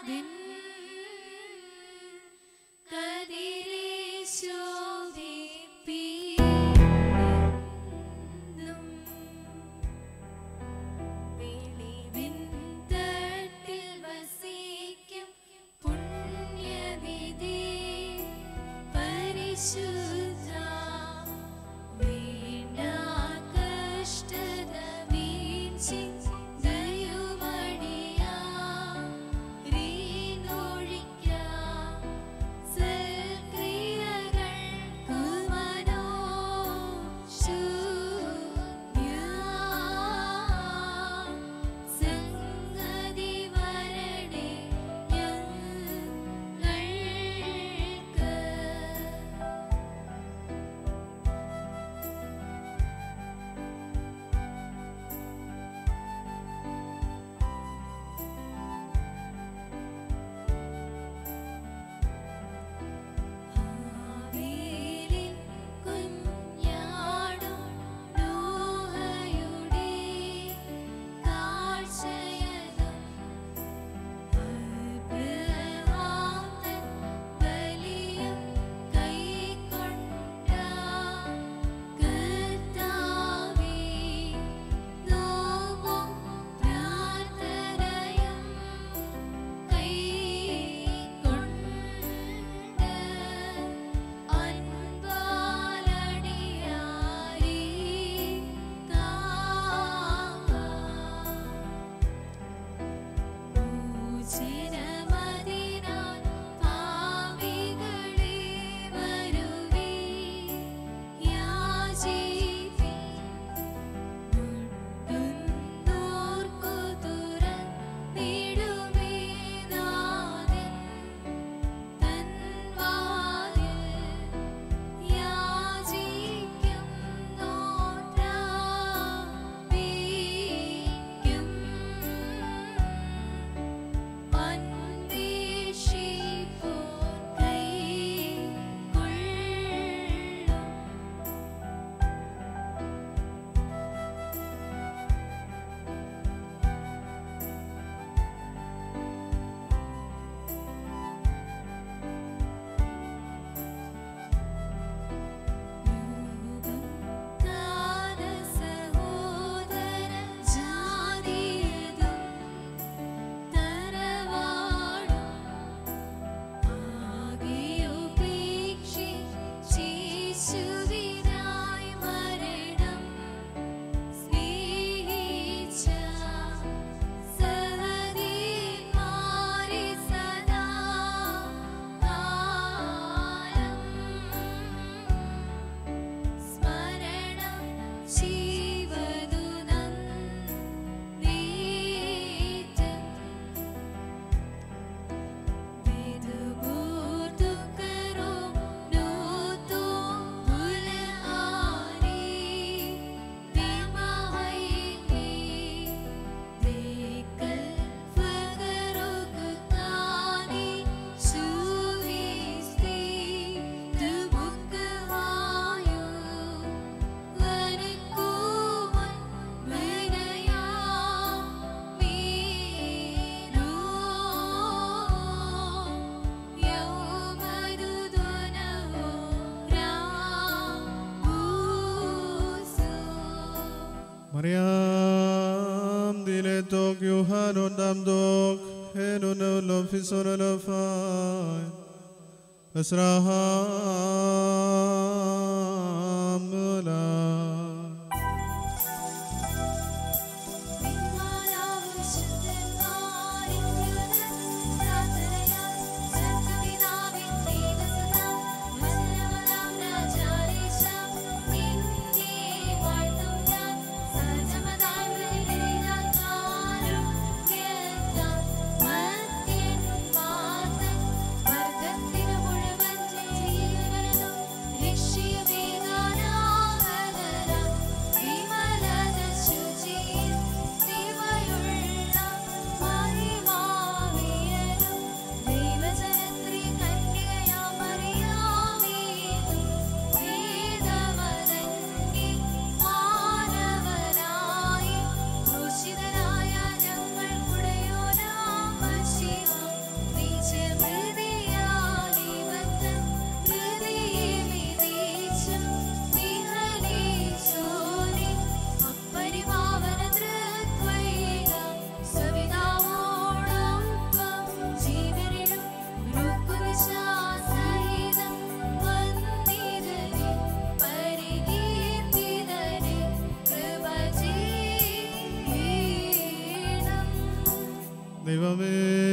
നിൻ കതിരെ ശോഭിപ്പിക്കും വെളിവിൻ തട്ടിൽ വസിക്കും പുണ്യനിധി പരിശുദ്ധ വേണ്ട കഷ്ടത വീഴ്ചി ദയുമടിയാ റീനൊഴിക്കാം സൽക്രിയകൾക്കു മനോശൂന്യം. സംഗതി വരണേ ഞങ്ങൾക്ക് ആവേലിൻ കുഞ്ഞാടും നോഹയുടെ കാഴ്ചയതും അബ്രഹാം തൻ ബലിയും കൈക്കൊണ്ട കർത്താവേ നോവും പ്രാർത്ഥനയും കൈക്കൊണ്ട് അൻപാലടിയാരി പൂജിനമതിനാൻ പാപികളെ വരുവീ യാചിപ്പീൻ മുട്ടുന്നോർക്കു തുറന്നിടുമേ നാഥൻ തൻ വാതിൽ യാചിക്കും നോറ്റാപിക്കും അന്വേഷിപ്പോർ കൈക്കൊള്ളും താന സഹോദര ജാതിയതും തരവാടും ആകെയുപേക്ഷിച്ചേശുവിനായി മരണം സ്നേഹിച്ച സഹദീന്മാരെ സദാ കാലം സ്മരണം ജീവതു നന്ദീറ്റം വിധുഭൂതുക്കരോ നോതോ പുലആരി ദിമഹൈനി ദേക്കൽ ഫഗറുകുതാനി സുവിസ്തി ദുമുഖവായു വനക്കുവൻ വിനയാ മീനോ യൗമദുദുനവോ രാബൂസോ Mariam diletok Yohanon damdok Henon olom fison olofay Esraham mula നിന്മാരാവും ശുദ്ധന്മാരിന്യുതൻ പ്രാർത്ഥനയാൽ സത്യപിതാവിൻ ദൈവസുതാ മന്നവനാം രാജാരീശാ നിന്നെ വാഴ്ത്തും ഞാൻ സഹജമതാം വെളിയിലാൽ കാലം വ്യക്തം മധ്യൻ മാതൻ വർഗത്തിനു മുഴുവൻ ജീവനും രക്ഷിയുമേകാനാഹതനാ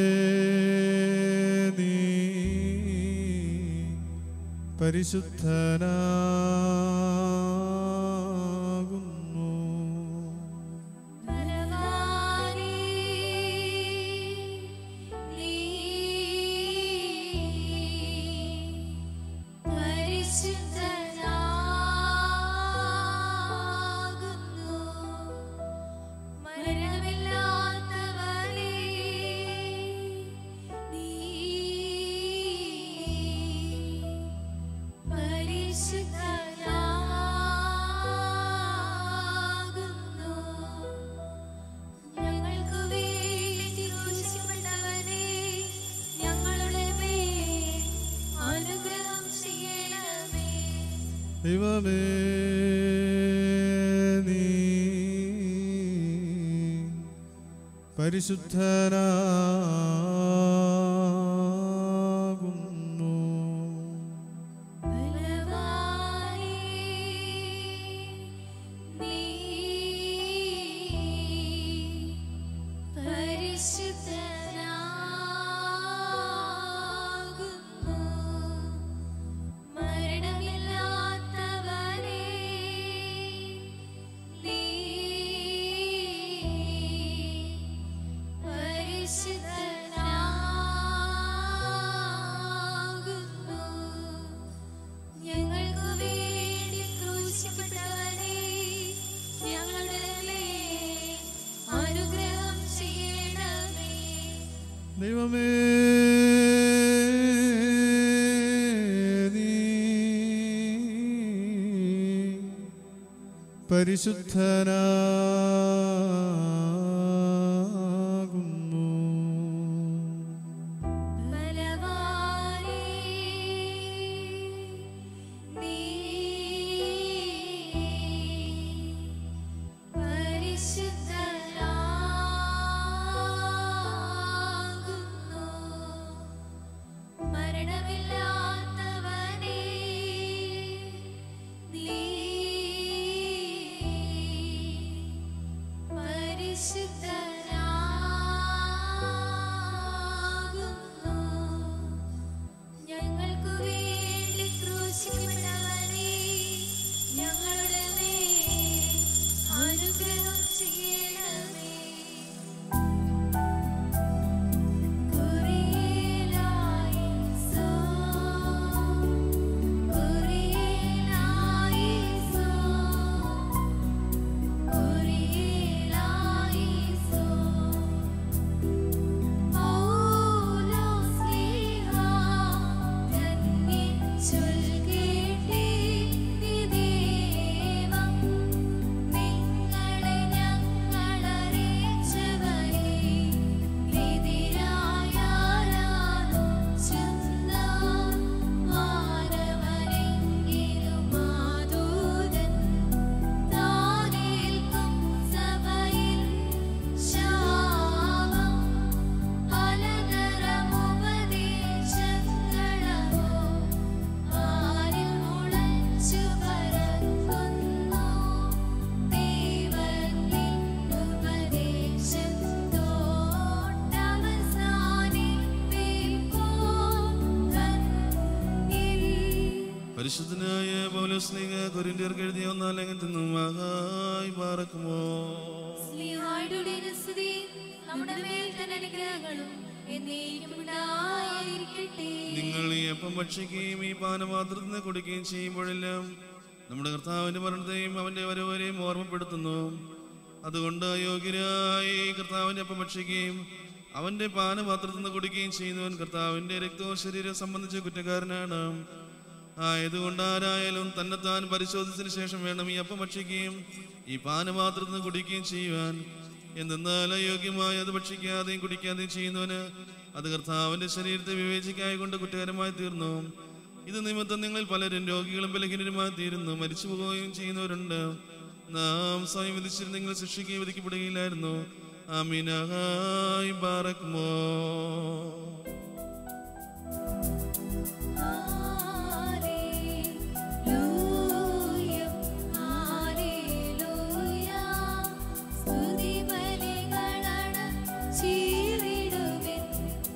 നീ പരിശുദ്ധനാകുന്നു ബലവാനേ നീ പരിശുദ്ധനാകുന്നു മരണമില്ലാത്തവനേ നീ പരിശുദ്ധനാകുന്നു ഞങ്ങൾക്ക് വേണ്ടി ക്രൂശിക്കപ്പെട്ടവനേ, ഞങ്ങളുടെ മേൽ അനുഗ്രഹം ചെയ്യണമേ. ദൈവമേ നീ പരിശുദ്ധനാകുന്നു ബലവാനേ, നീ പരിശുദ്ധനാകുന്നു. മരണമില്ലാത്തവനേ, നീ പരിശുദ്ധനാകുന്നു. ഞങ്ങൾക്ക് വേണ്ടി ക്രൂശിക്കപ്പെട്ടവനേ, ഞങ്ങളുടെ മേൽ അനുഗ്രഹം ചെയ്യണമേ ദൈവമേ നീ പരിശുദ്ധനാകുന്നു ബലവാനേ, നീ പരിശുദ്ധനാകുന്നു. മരണമില്ലാത്തവനേ, നീ പരിശുദ്ധനാകുന്നു. ഞങ്ങൾക്ക് വേണ്ടി ക്രൂശിക്കപ്പെട്ടവനേ, ഞങ്ങളുടെ മേൽ അനുഗ്രഹം ചെയ്യണമേ. കുരിയലായിസോ, കുരിയലായിസോ, കുരിയലായിസോ. പൗലോസ്ലീഹ ധന്യചൊൽകേട്ടേ നിദേവം നിങ്ങളെ ഞങ്ങളറിയിച്ചവരെ എതിരായാലും ചെന്ന മാനവരെങ്കിലും മാതൂതൻ താനേൽക്കും സഭയിൽ ശാപം പലതരമുപദേശങ്ങളവോ ആരിൽ മുളച്ചു പരക്കുന്നു ദൈവത്തിൻ ഉപദേശത്തോട്ടവസാനിപ്പിപ്പോ തന്നിൽ പരിശുദ്ധനായ പൗലോസ്ലിംഗ കൊരിന്ത്യർക്ക് എഴുതിയ ഒന്നാം ലേഖനത്തിൽ മഹായി പാറക്കുമോ സ്നേഹായുടെ സ്തുതി നമ്മുടെ മേൽ തന്നെ അനുഗ്രഹങ്ങളും എന്നേക്കും ഉണ്ടായിരിക്കട്ടെ നിങ്ങൾ ഈ അപ്പം ഭക്ഷിക്കുകയും ഈ പാനപാത്രത്തിൽ നിന്ന് കുടിക്കുകയും ചെയ്യുമ്പോഴെല്ലാം നമ്മുടെ കർത്താവിന്റെ മരണത്തെയും അവന്റെ വരവരെയും ഓർമ്മപ്പെടുത്തുന്നു അതുകൊണ്ട് അയോഗ്യരായി കർത്താവിന്റെ അപ്പം ഭക്ഷിക്കുകയും അവന്റെ പാനപാത്രത്തിൽ നിന്ന് കുടിക്കുകയും ചെയ്യുന്നവൻ കർത്താവിന്റെ രക്തവും ശരീരവും സംബന്ധിച്ച കുറ്റക്കാരനാണ് ആയതുകൊണ്ട് ആരായാലും തന്നെത്താൻ പരിശോധിച്ചതിന് ശേഷം വേണം ഈ അപ്പം ഭക്ഷിക്കുകയും ഈ പാനപാത്രത്തിൽ നിന്ന് കുടിക്കുകയും ചെയ്യുവാൻ എന്തെന്നാൽ അയോഗ്യമായി അത് ഭക്ഷിക്കാതെയും കുടിക്കാതെയും ചെയ്യുന്നവന് അത് കർത്താവിന്റെ ശരീരത്തെ വിവേചിക്കായ കൊണ്ട് കുറ്റകരമായി തീർന്നു ഇത് നിമിത്തം നിങ്ങൾ പലരും രോഗികളും ബലഹീനരുമായി തീരുന്നു മരിച്ചു പോവുകയും ചെയ്യുന്നവരുണ്ട് നാം സ്വയം വിധിച്ചിരുന്ന നിങ്ങൾ ശിക്ഷിക്കുകയും വിധിക്കപ്പെടുകയില്ലായിരുന്നു ആമീനായി ബാറക്മോ ഹല്ലേലൂയ ഹല്ലേലൂയ സ്തുതി ബലികളാണ് ചീറിടുവിൻ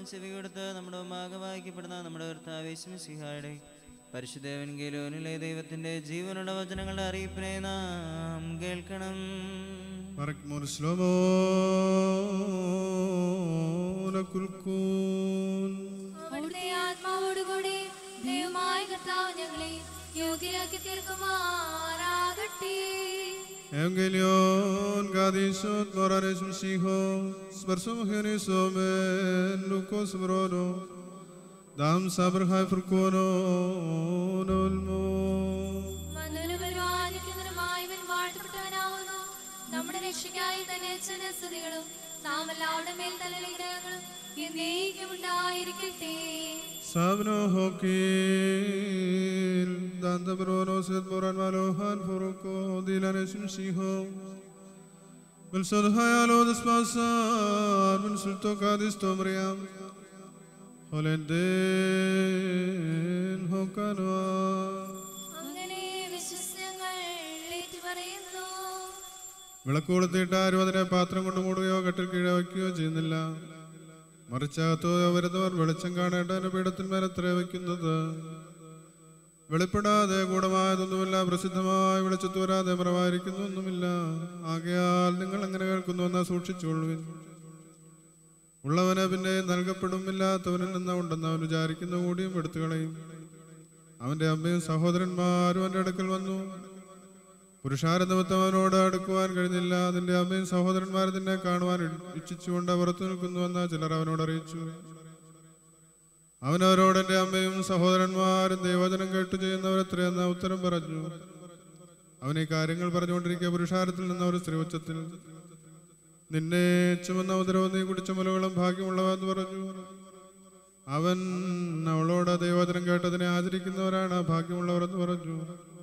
ചെവി കൊടുത്ത് നമ്മുടെ മുമ്പാകെ വായിക്കപ്പെടുന്ന നമ്മുടെ കർത്താവേശിഹായുടെ പരിശുദ്ധേവൻ ഗേലോനിലെ ദൈവത്തിന്റെ ജീവനുള്ള വചനങ്ങളുടെ അറിയിപ്പിനെ നാം കേൾക്കണം Barakmur Slomo Lakulkun അവിടുത്തെ ആത്മാവോടുകൂടി ദൈവമായ കർത്താവ് ഞങ്ങളെ യോഗ്യരാക്കി തീർക്കുമാറാകട്ടെ Evangelion Gadisot Morares Msiho Sparsum Henisomen Lukos Brono Dam Sabr Hai Furkono Nolmo മന്നനും പരിപാലിക്കുന്നതിനുമായവൻ വാഴ്ത്തപ്പെട്ടവനാവുന്നു നമ്മുടെ രക്ഷയ്ക്കായി തന്നെ സ്തുതികളും നാം എല്ലാവരുടെ മേൽ തന്നെ ഗ്രഹങ്ങളും എന്നേക്കും ഉണ്ടായിരിക്കട്ടെ Sabno Hokil Danta Brono Set Moran Malohan Furuko Dilanes Msiho Belsod Hayalo Despasar Bensulto Kadis Tomriam Holenden Hokanwa അങ്ങനെ വിശ്വസ്യങ്ങൾ ഏറ്റുപറയുന്നു വിളക്കുകൊളുത്തിട്ട് ആരും അതിനെ പാത്രം കൊണ്ട് മൂടുകയോ കട്ടിൽ കീഴ വയ്ക്കുകയോ ചെയ്യുന്നില്ല മറിച്ചകത്തോ വരുന്നവർ വെളിച്ചം കാണേണ്ടതിന് പീഠത്തിന്മേൽ എത്ര വയ്ക്കുന്നത് വെളിപ്പെടാതെ ഗൂഢമായതൊന്നുമില്ല പ്രസിദ്ധമായ വെളിച്ചത്ത് വരാതെ മറവായിരിക്കുന്നു ഒന്നുമില്ല ആകയാൽ നിങ്ങൾ എങ്ങനെ കേൾക്കുന്നുവെന്ന് സൂക്ഷിച്ചുകൊള്ളുവിൻ ഉള്ളവന് പിന്നെ നൽകപ്പെടും ഇല്ലാത്തവനിൽ നിന്ന് ഉണ്ടെന്ന് അവൻ വിചാരിക്കുന്ന കൂടിയും എടുത്തു കളയും അവന്റെ അമ്മയും സഹോദരന്മാരും അവന്റെ അടുക്കൽ വന്നു പുരുഷാര നിമിത്തം അവനോട് അടുക്കുവാൻ കഴിഞ്ഞില്ല അതിന്റെ അമ്മയും സഹോദരന്മാരും നിന്നെ കാണുവാൻ ഇച്ഛിച്ചുകൊണ്ട് പുറത്തു നിൽക്കുന്നുവെന്ന് ചിലർ അവനോട് അറിയിച്ചു അവനവരോട് എൻ്റെ അമ്മയും സഹോദരന്മാരും ദൈവചനം കേട്ടു ചെയ്യുന്നവരെത്രയെന്ന് ഉത്തരം പറഞ്ഞു അവൻ ഈ കാര്യങ്ങൾ പറഞ്ഞുകൊണ്ടിരിക്കുക പുരുഷാരത്തിൽ നിന്ന് ഒരു സ്ത്രീ ഉച്ചത്തിൽ നിന്നെ ചുമന്ന ഉദരവും നീ കുടിച്ച മുലകളും ഭാഗ്യമുള്ളവ എന്ന് പറഞ്ഞു അവൻ അവളോട് ദൈവചനം കേട്ടതിനെ ആചരിക്കുന്നവരാണ് ഭാഗ്യമുള്ളവർ എന്ന് പറഞ്ഞു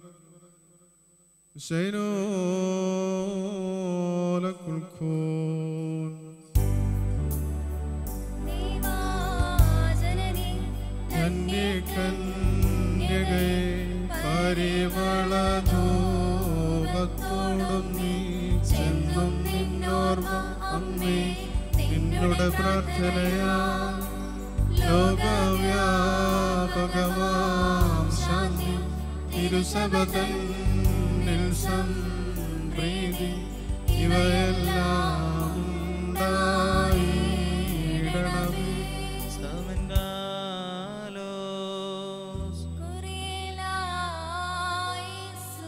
ശൈനോലക്കുൽഖൂൻ ദൈവാജനനി ധന്യകന്യകേ പരിമളധൂപത്തോടും നീ ചെന്നും നിന്നോർമ്മ അമ്മേ നിന്നുടെ പ്രാർത്ഥനയാ ലോകവ്യാപകമാം ശാന്തി തിരുസഭതന്നിൽ സംപ്രീതി ഇവയെല്ലാം ഉണ്ടായിടണമേ സ്തവൻകാലോസ് കുറിയലായിസു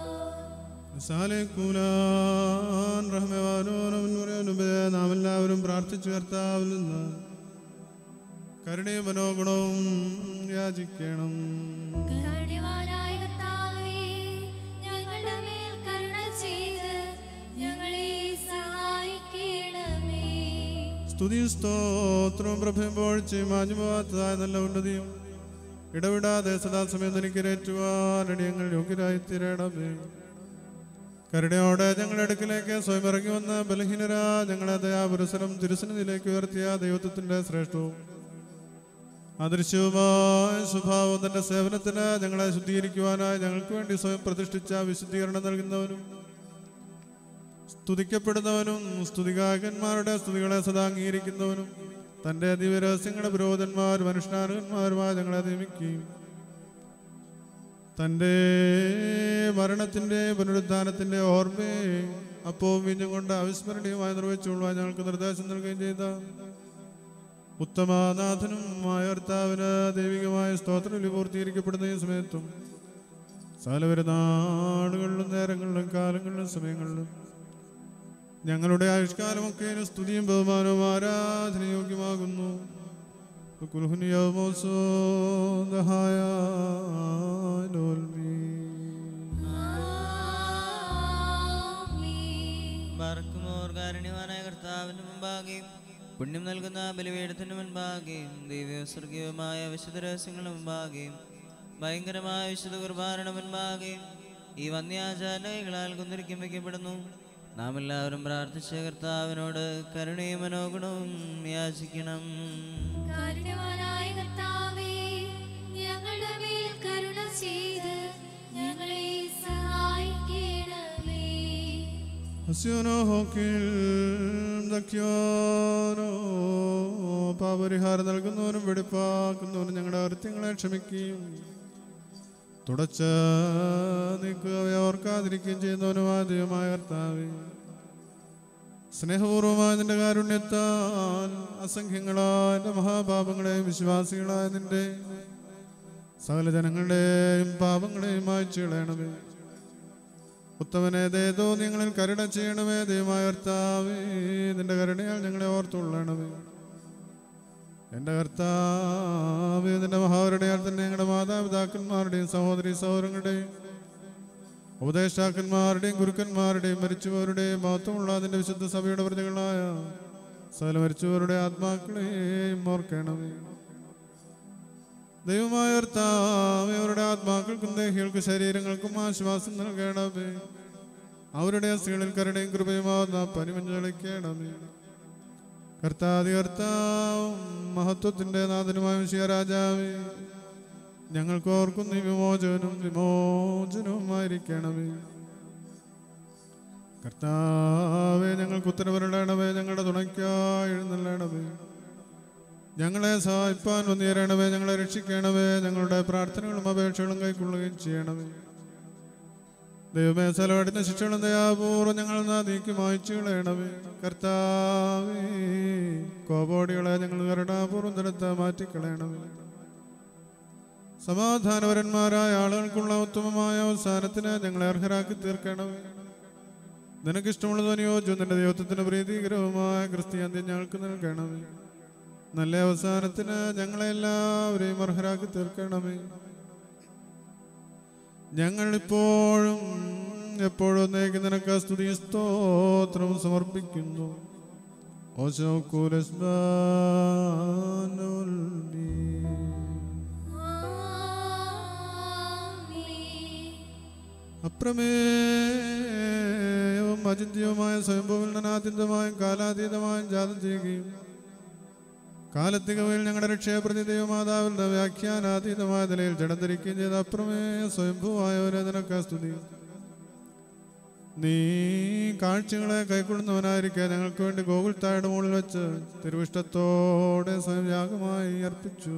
സാലേക്കൂലാൻ റഹ്മവാനോനുപേ നാം എല്ലാവരും പ്രാർത്ഥിച്ചു കർത്താവിൽ നിന്ന് കരുണയും മനോഗുണവും യാചിക്കണം കരുണ്യവാനായ കർത്താവേ, ഞങ്ങളുടെ മേൽ കരുണ ചെയ്ത് ഞങ്ങളെ സഹായിക്കണമേ. സ്തുതിയും സ്തോത്രവും പ്രഭയും പോഴ്ചയും മാഞ്ഞുപോകാത്തതായ നല്ല ഉന്നതിയും ഇടവിടാതെ സദാസമയം തനിക്കരേറ്റുവാൻ ഞങ്ങൾ യോഗ്യരായി തീരണമേ കരുണയോടെ ഞങ്ങളുടെ അടുക്കിലേക്ക് സ്വയം ഇറങ്ങി വന്ന ബലഹീനരാ ഞങ്ങളെ ദയാപുരസരം തിരുസന്നിധിയിലേക്ക് ഉയർത്തിയ ദൈവത്വത്തിന്റെ ശ്രേഷ്ഠവും അദൃശ്യവുമായ സ്വഭാവം തന്റെ സേവനത്തിന് ഞങ്ങളെ ശുദ്ധീകരിക്കുവാനായി ഞങ്ങൾക്ക് വേണ്ടി സ്വയം പ്രതിഷ്ഠിച്ച വിശുദ്ധീകരണം നൽകുന്നവനും സ്തുതിക്കപ്പെടുന്നവനും സ്തുതികായകന്മാരുടെ സ്തുതികളെ സദാ അംഗീകരിക്കുന്നവനും തന്റെ ദിവ്യരഹസ്യങ്ങളുടെ പുരോധന്മാരും അനുഷ്ഠാനകന്മാരുമായി ഞങ്ങളെ നിയമിക്കുകയും തന്റെ മരണത്തിന്റെ പുനരുദ്ധാനത്തിന്റെ ഓർമ്മയെ അപ്പവും വീഞ്ഞും കൊണ്ട് അവിസ്മരണീയമായി നിർവഹിച്ചുകൊള്ളുവാൻ ഞങ്ങൾക്ക് നിർദ്ദേശം നൽകുകയും ചെയ്ത ഉത്തമനാഥനുമായ കർത്താവിന് ദൈവികമായ സ്തോത്രം പൂർത്തീകരിക്കപ്പെടുന്ന ഈ സമയത്തും നാളുകളിലും നേരങ്ങളിലും കാലങ്ങളിലും സമയങ്ങളിലും ഞങ്ങളുടെ ആയുഷ്കാലമൊക്കെ സ്തുതിയും ബഹുമാനവും ആരാധനയോഗ്യമാകുന്നു കുൽഹുനിയമോസോ ദഹായ ലോൽമീ ആമീൻ. ബർക്കുമോർ കാരുണ്യവാനായ കർത്താവിന്റെ മുമ്പാകെയും പുണ്യം നൽകുന്ന ബലിപീഠത്തിന് മുൻപാകെയും ദിവ്യസ്വർഗീയമായ വിശുദ്ധ രഹസ്യങ്ങളുടെ മുമ്പാകെയും ഭയങ്കരമായ വിശുദ്ധ കുർബാനയുടെ മുൻപാകെയും ഈ വന്യാചാരണകളാൽ കുന്തിരിക്കും വയ്ക്കപ്പെടുന്നു നാം എല്ലാവരും പ്രാർത്ഥിച്ച കർത്താവിനോട് കരുണയും മനോഗുണവും യാചിക്കണം കാരുണ്യവാനായ കർത്താവേ, ഞങ്ങളുടെ മേൽ കരുണ ചെയ്ത് ഞങ്ങളെ സഹായിക്കണമേ. ഹസ്യോനോ ഹോക്കിൽ ദക്യോനോ പാപരിഹാരം നൽകുന്നവനും വെടിപ്പാക്കുന്നവനും ഞങ്ങളുടെ അകൃത്യങ്ങളെ ക്ഷമിക്കുകയും തുടച്ച നീക്കുകയോ ഓർക്കാതിരിക്കുകയും ചെയ്യുന്നവനുമായ ദൈവമായ കർത്താവേ സ്നേഹപൂർവമായ നിന്റെ കാരുണ്യത്താൽ അസംഖ്യങ്ങളായ എൻ്റെ മഹാപാപങ്ങളെയും വിശ്വാസികളായ നിന്റെ സകല ജനങ്ങളുടെയും പാപങ്ങളെയും മായ്ച്ചു കളയണമേ ഉത്തമനെ ദേതോ ഞങ്ങളിൽ കരുണ ചെയ്യണമേ ദൈവമായ കർത്താവേ നിന്റെ കരുണയാൽ ഞങ്ങളെ ഓർത്തുള്ളണമേ എൻ്റെ കർത്താവേ നിന്റെ മഹാകരുണയാൽ തന്നെ ഞങ്ങളുടെ മാതാപിതാക്കന്മാരുടെയും സഹോദരി സഹോദരങ്ങളുടെയും ഉപദേഷ്ടാക്കന്മാരുടെയും ഗുരുക്കന്മാരുടെയും മരിച്ചവരുടെയും മഹത്വമുള്ള അതിൻ്റെ വിശുദ്ധ സഭയുടെ പ്രതികളായ സകല മരിച്ചവരുടെ ആത്മാക്കളെയും ഓർക്കണമേ ദൈവമായ കർത്താവേ അവരുടെ ആത്മാക്കൾക്കും ദേഹികൾക്കും ശരീരങ്ങൾക്കും ആശ്വാസം നൽകണമേ അവരുടെ അസ്ഥികളിൽ കരുണയും കൃപയുമാവുന്ന പനിമഞ്ഞളിക്കണമേ കർത്താതി കർത്താവും മഹത്വത്തിന്റെ നാഥനുമായ വിഷയ രാജാവേ ഞങ്ങൾക്ക് ഓർക്കുന്ന ഈ വിമോചനവും വിമോചനവുമായിരിക്കണമേ കർത്താവെ ഞങ്ങൾക്ക് ഉത്തരവരുടണമേ ഞങ്ങളുടെ തുണയ്ക്കായി എഴുന്നള്ളണമേ ഞങ്ങളെ സഹായിപ്പാൻ വന്നേരണമേ ഞങ്ങളെ രക്ഷിക്കണമേ ഞങ്ങളുടെ പ്രാർത്ഥനകളും അപേക്ഷകളും കൈക്കൊള്ളുകയും ചെയ്യണമേ ദൈവമേ ചെലവടിന ശിക്ഷകളും ദയാപൂർവ്വം ഞങ്ങൾ നീക്കി മായ്ച്ചു കളയണമേ കർത്താവേ കോപോടികളെ ഞങ്ങൾ കരുണാപൂർവ്വം തരത്ത് മാറ്റിക്കളയണമേ സമാധാനപരന്മാരായ ആളുകൾക്കുള്ള ഉത്തമമായ അവസാനത്തിന് ഞങ്ങളെ അർഹരാക്കി തീർക്കണമേ നിനക്കിഷ്ടമുള്ളത് അനുയോജ്യം നിന്റെ ദൈവത്വത്തിന് പ്രീതികരവുമായ ക്രിസ്ത്യാന്ത്യം ഞങ്ങൾക്ക് നൽകണമേ നല്ല അവസാനത്തിന് ഞങ്ങളെ എല്ലാവരെയും അർഹരാക്കി തീർക്കണമേ ഞങ്ങൾ ഇപ്പോഴും എപ്പോഴും ഒന്നേക്ക് നിനക്ക് സ്തുതി സ്തോത്രവും സമർപ്പിക്കുന്നു ഓശോ അപ്രമേയവും അചിന്ത്യവുമായ സ്വയംഭൂവിൽ അനാദ്യന്തമായും കാലാതീതമായും ജാതം ചെയ്യുകയും കാലത്തികവയിൽ ഞങ്ങളുടെ രക്ഷയപ്രതി ദൈവമാതാവിന്റെ വ്യാഖ്യാനാതീതമായ നിലയിൽ ജഡം ധരിക്കുകയും ചെയ്ത അപ്രമേയ സ്വയംഭൂവായവരെ നിനക്ക് സ്തുതി നീ കാഴ്ചകളെ കൈക്കൊള്ളുന്നവനായിരിക്കെ ഞങ്ങൾക്ക് വേണ്ടി ഗോകുൽ താഴെ മുകളിൽ വെച്ച് തിരുവിഷ്ടത്തോടെ സ്വയം യാഗമായി അർപ്പിച്ചു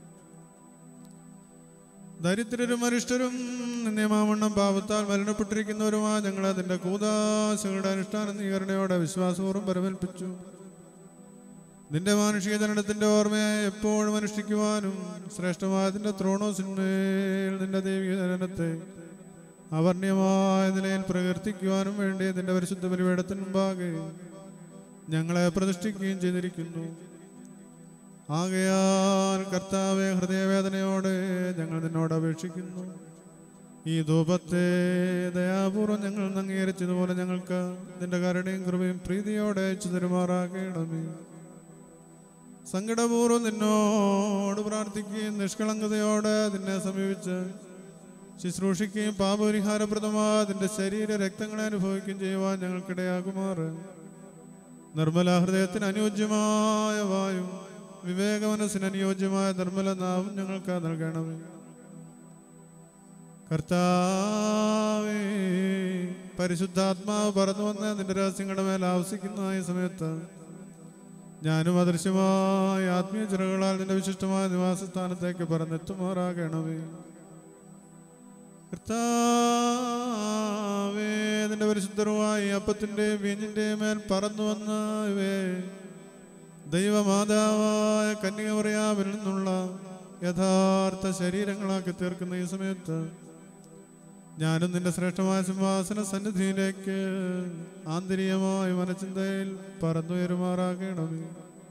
ദരിദ്രരും അരിഷ്ടരും നിയമവണ്ണം പാപത്താൽ മരണപ്പെട്ടിരിക്കുന്നവരുമായ ഞങ്ങൾ അതിന്റെ കൂതാശകളുടെ അനുഷ്ഠാന നീകരണയോടെ വിശ്വാസപൂർവ്വം പരമേൽപ്പിച്ചു നിന്റെ മാനുഷിക ജനനത്തിന്റെ ഓർമ്മയെ എപ്പോഴും അനുഷ്ഠിക്കുവാനും ശ്രേഷ്ഠമായതിന്റെ ത്രോണോസിന്മേൽ നിന്റെ ദൈവിക ജനനത്തെ അവർണ്യമായ നിലയിൽ പ്രകീർത്തിക്കുവാനും വേണ്ടി നിന്റെ പരിശുദ്ധ ബലിപീഠത്തിന് മുമ്പാകെ ഞങ്ങളെ പ്രതിഷ്ഠിക്കുകയും ചെയ്തിരിക്കുന്നു ആകയാൽ കർത്താവെ ഹൃദയവേദനയോടെ ഞങ്ങൾ നിന്നോട് അപേക്ഷിക്കുന്നു ഈ ധൂപത്തെ ദയാപൂർവ്വം ഞങ്ങൾ അംഗീകരിച്ചതുപോലെ ഞങ്ങൾക്ക് നിന്റെ കരുണയും കൃപയും പ്രീതിയോടെ അയച്ചു തരുമാറാകണമേ സങ്കടപൂർവ്വം നിന്നോട് പ്രാർത്ഥിക്കുകയും നിഷ്കളങ്കതയോടെ നിന്നെ സമീപിച്ച് ശുശ്രൂഷിക്കുകയും പാപപരിഹാരപ്രദമായ അതിൻ്റെ ശരീര രക്തങ്ങളെ അനുഭവിക്കുകയും ചെയ്യുവാൻ ഞങ്ങൾക്കിടയാകുമാറ് നിർമ്മല ഹൃദയത്തിന് അനുയോജ്യമായ വായു വിവേകമനസ്സിന് അനുയോജ്യമായ നിർമ്മല നാവും ഞങ്ങൾക്ക് നൽകണമേ കർത്താവേ പരിശുദ്ധാത്മാവ് പറന്നു വന്ന് നിന്റെ രഹസ്യങ്ങളുടെ മേൽ ആവസിക്കുന്ന ഈ സമയത്ത് ഞാനും അദൃശ്യമായ ആത്മീയ ചിറകളാൽ നിന്റെ വിശിഷ്ടമായ നിവാസസ്ഥാനത്തേക്ക് പറന്നെത്തുമാറാകണമേ കർത്താവേ നിന്റെ പരിശുദ്ധറുമായി അപ്പത്തിന്റെ വീഞ്ഞിന്റെ മേൽ പറന്നു വന്ന ഇവേ ദൈവമാതാവായ കന്യക പറയാമിൽ നിന്നുള്ള യഥാർത്ഥ ശരീരങ്ങളാക്കി തീർക്കുന്ന ഈ സമയത്ത് ഞാനും നിന്റെ ശ്രേഷ്ഠമായ സിംഹാസന സന്നിധിയിലേക്ക് ആന്തരികമായ മനചിന്തയിൽ പറന്നുയരുമാറാകണമേ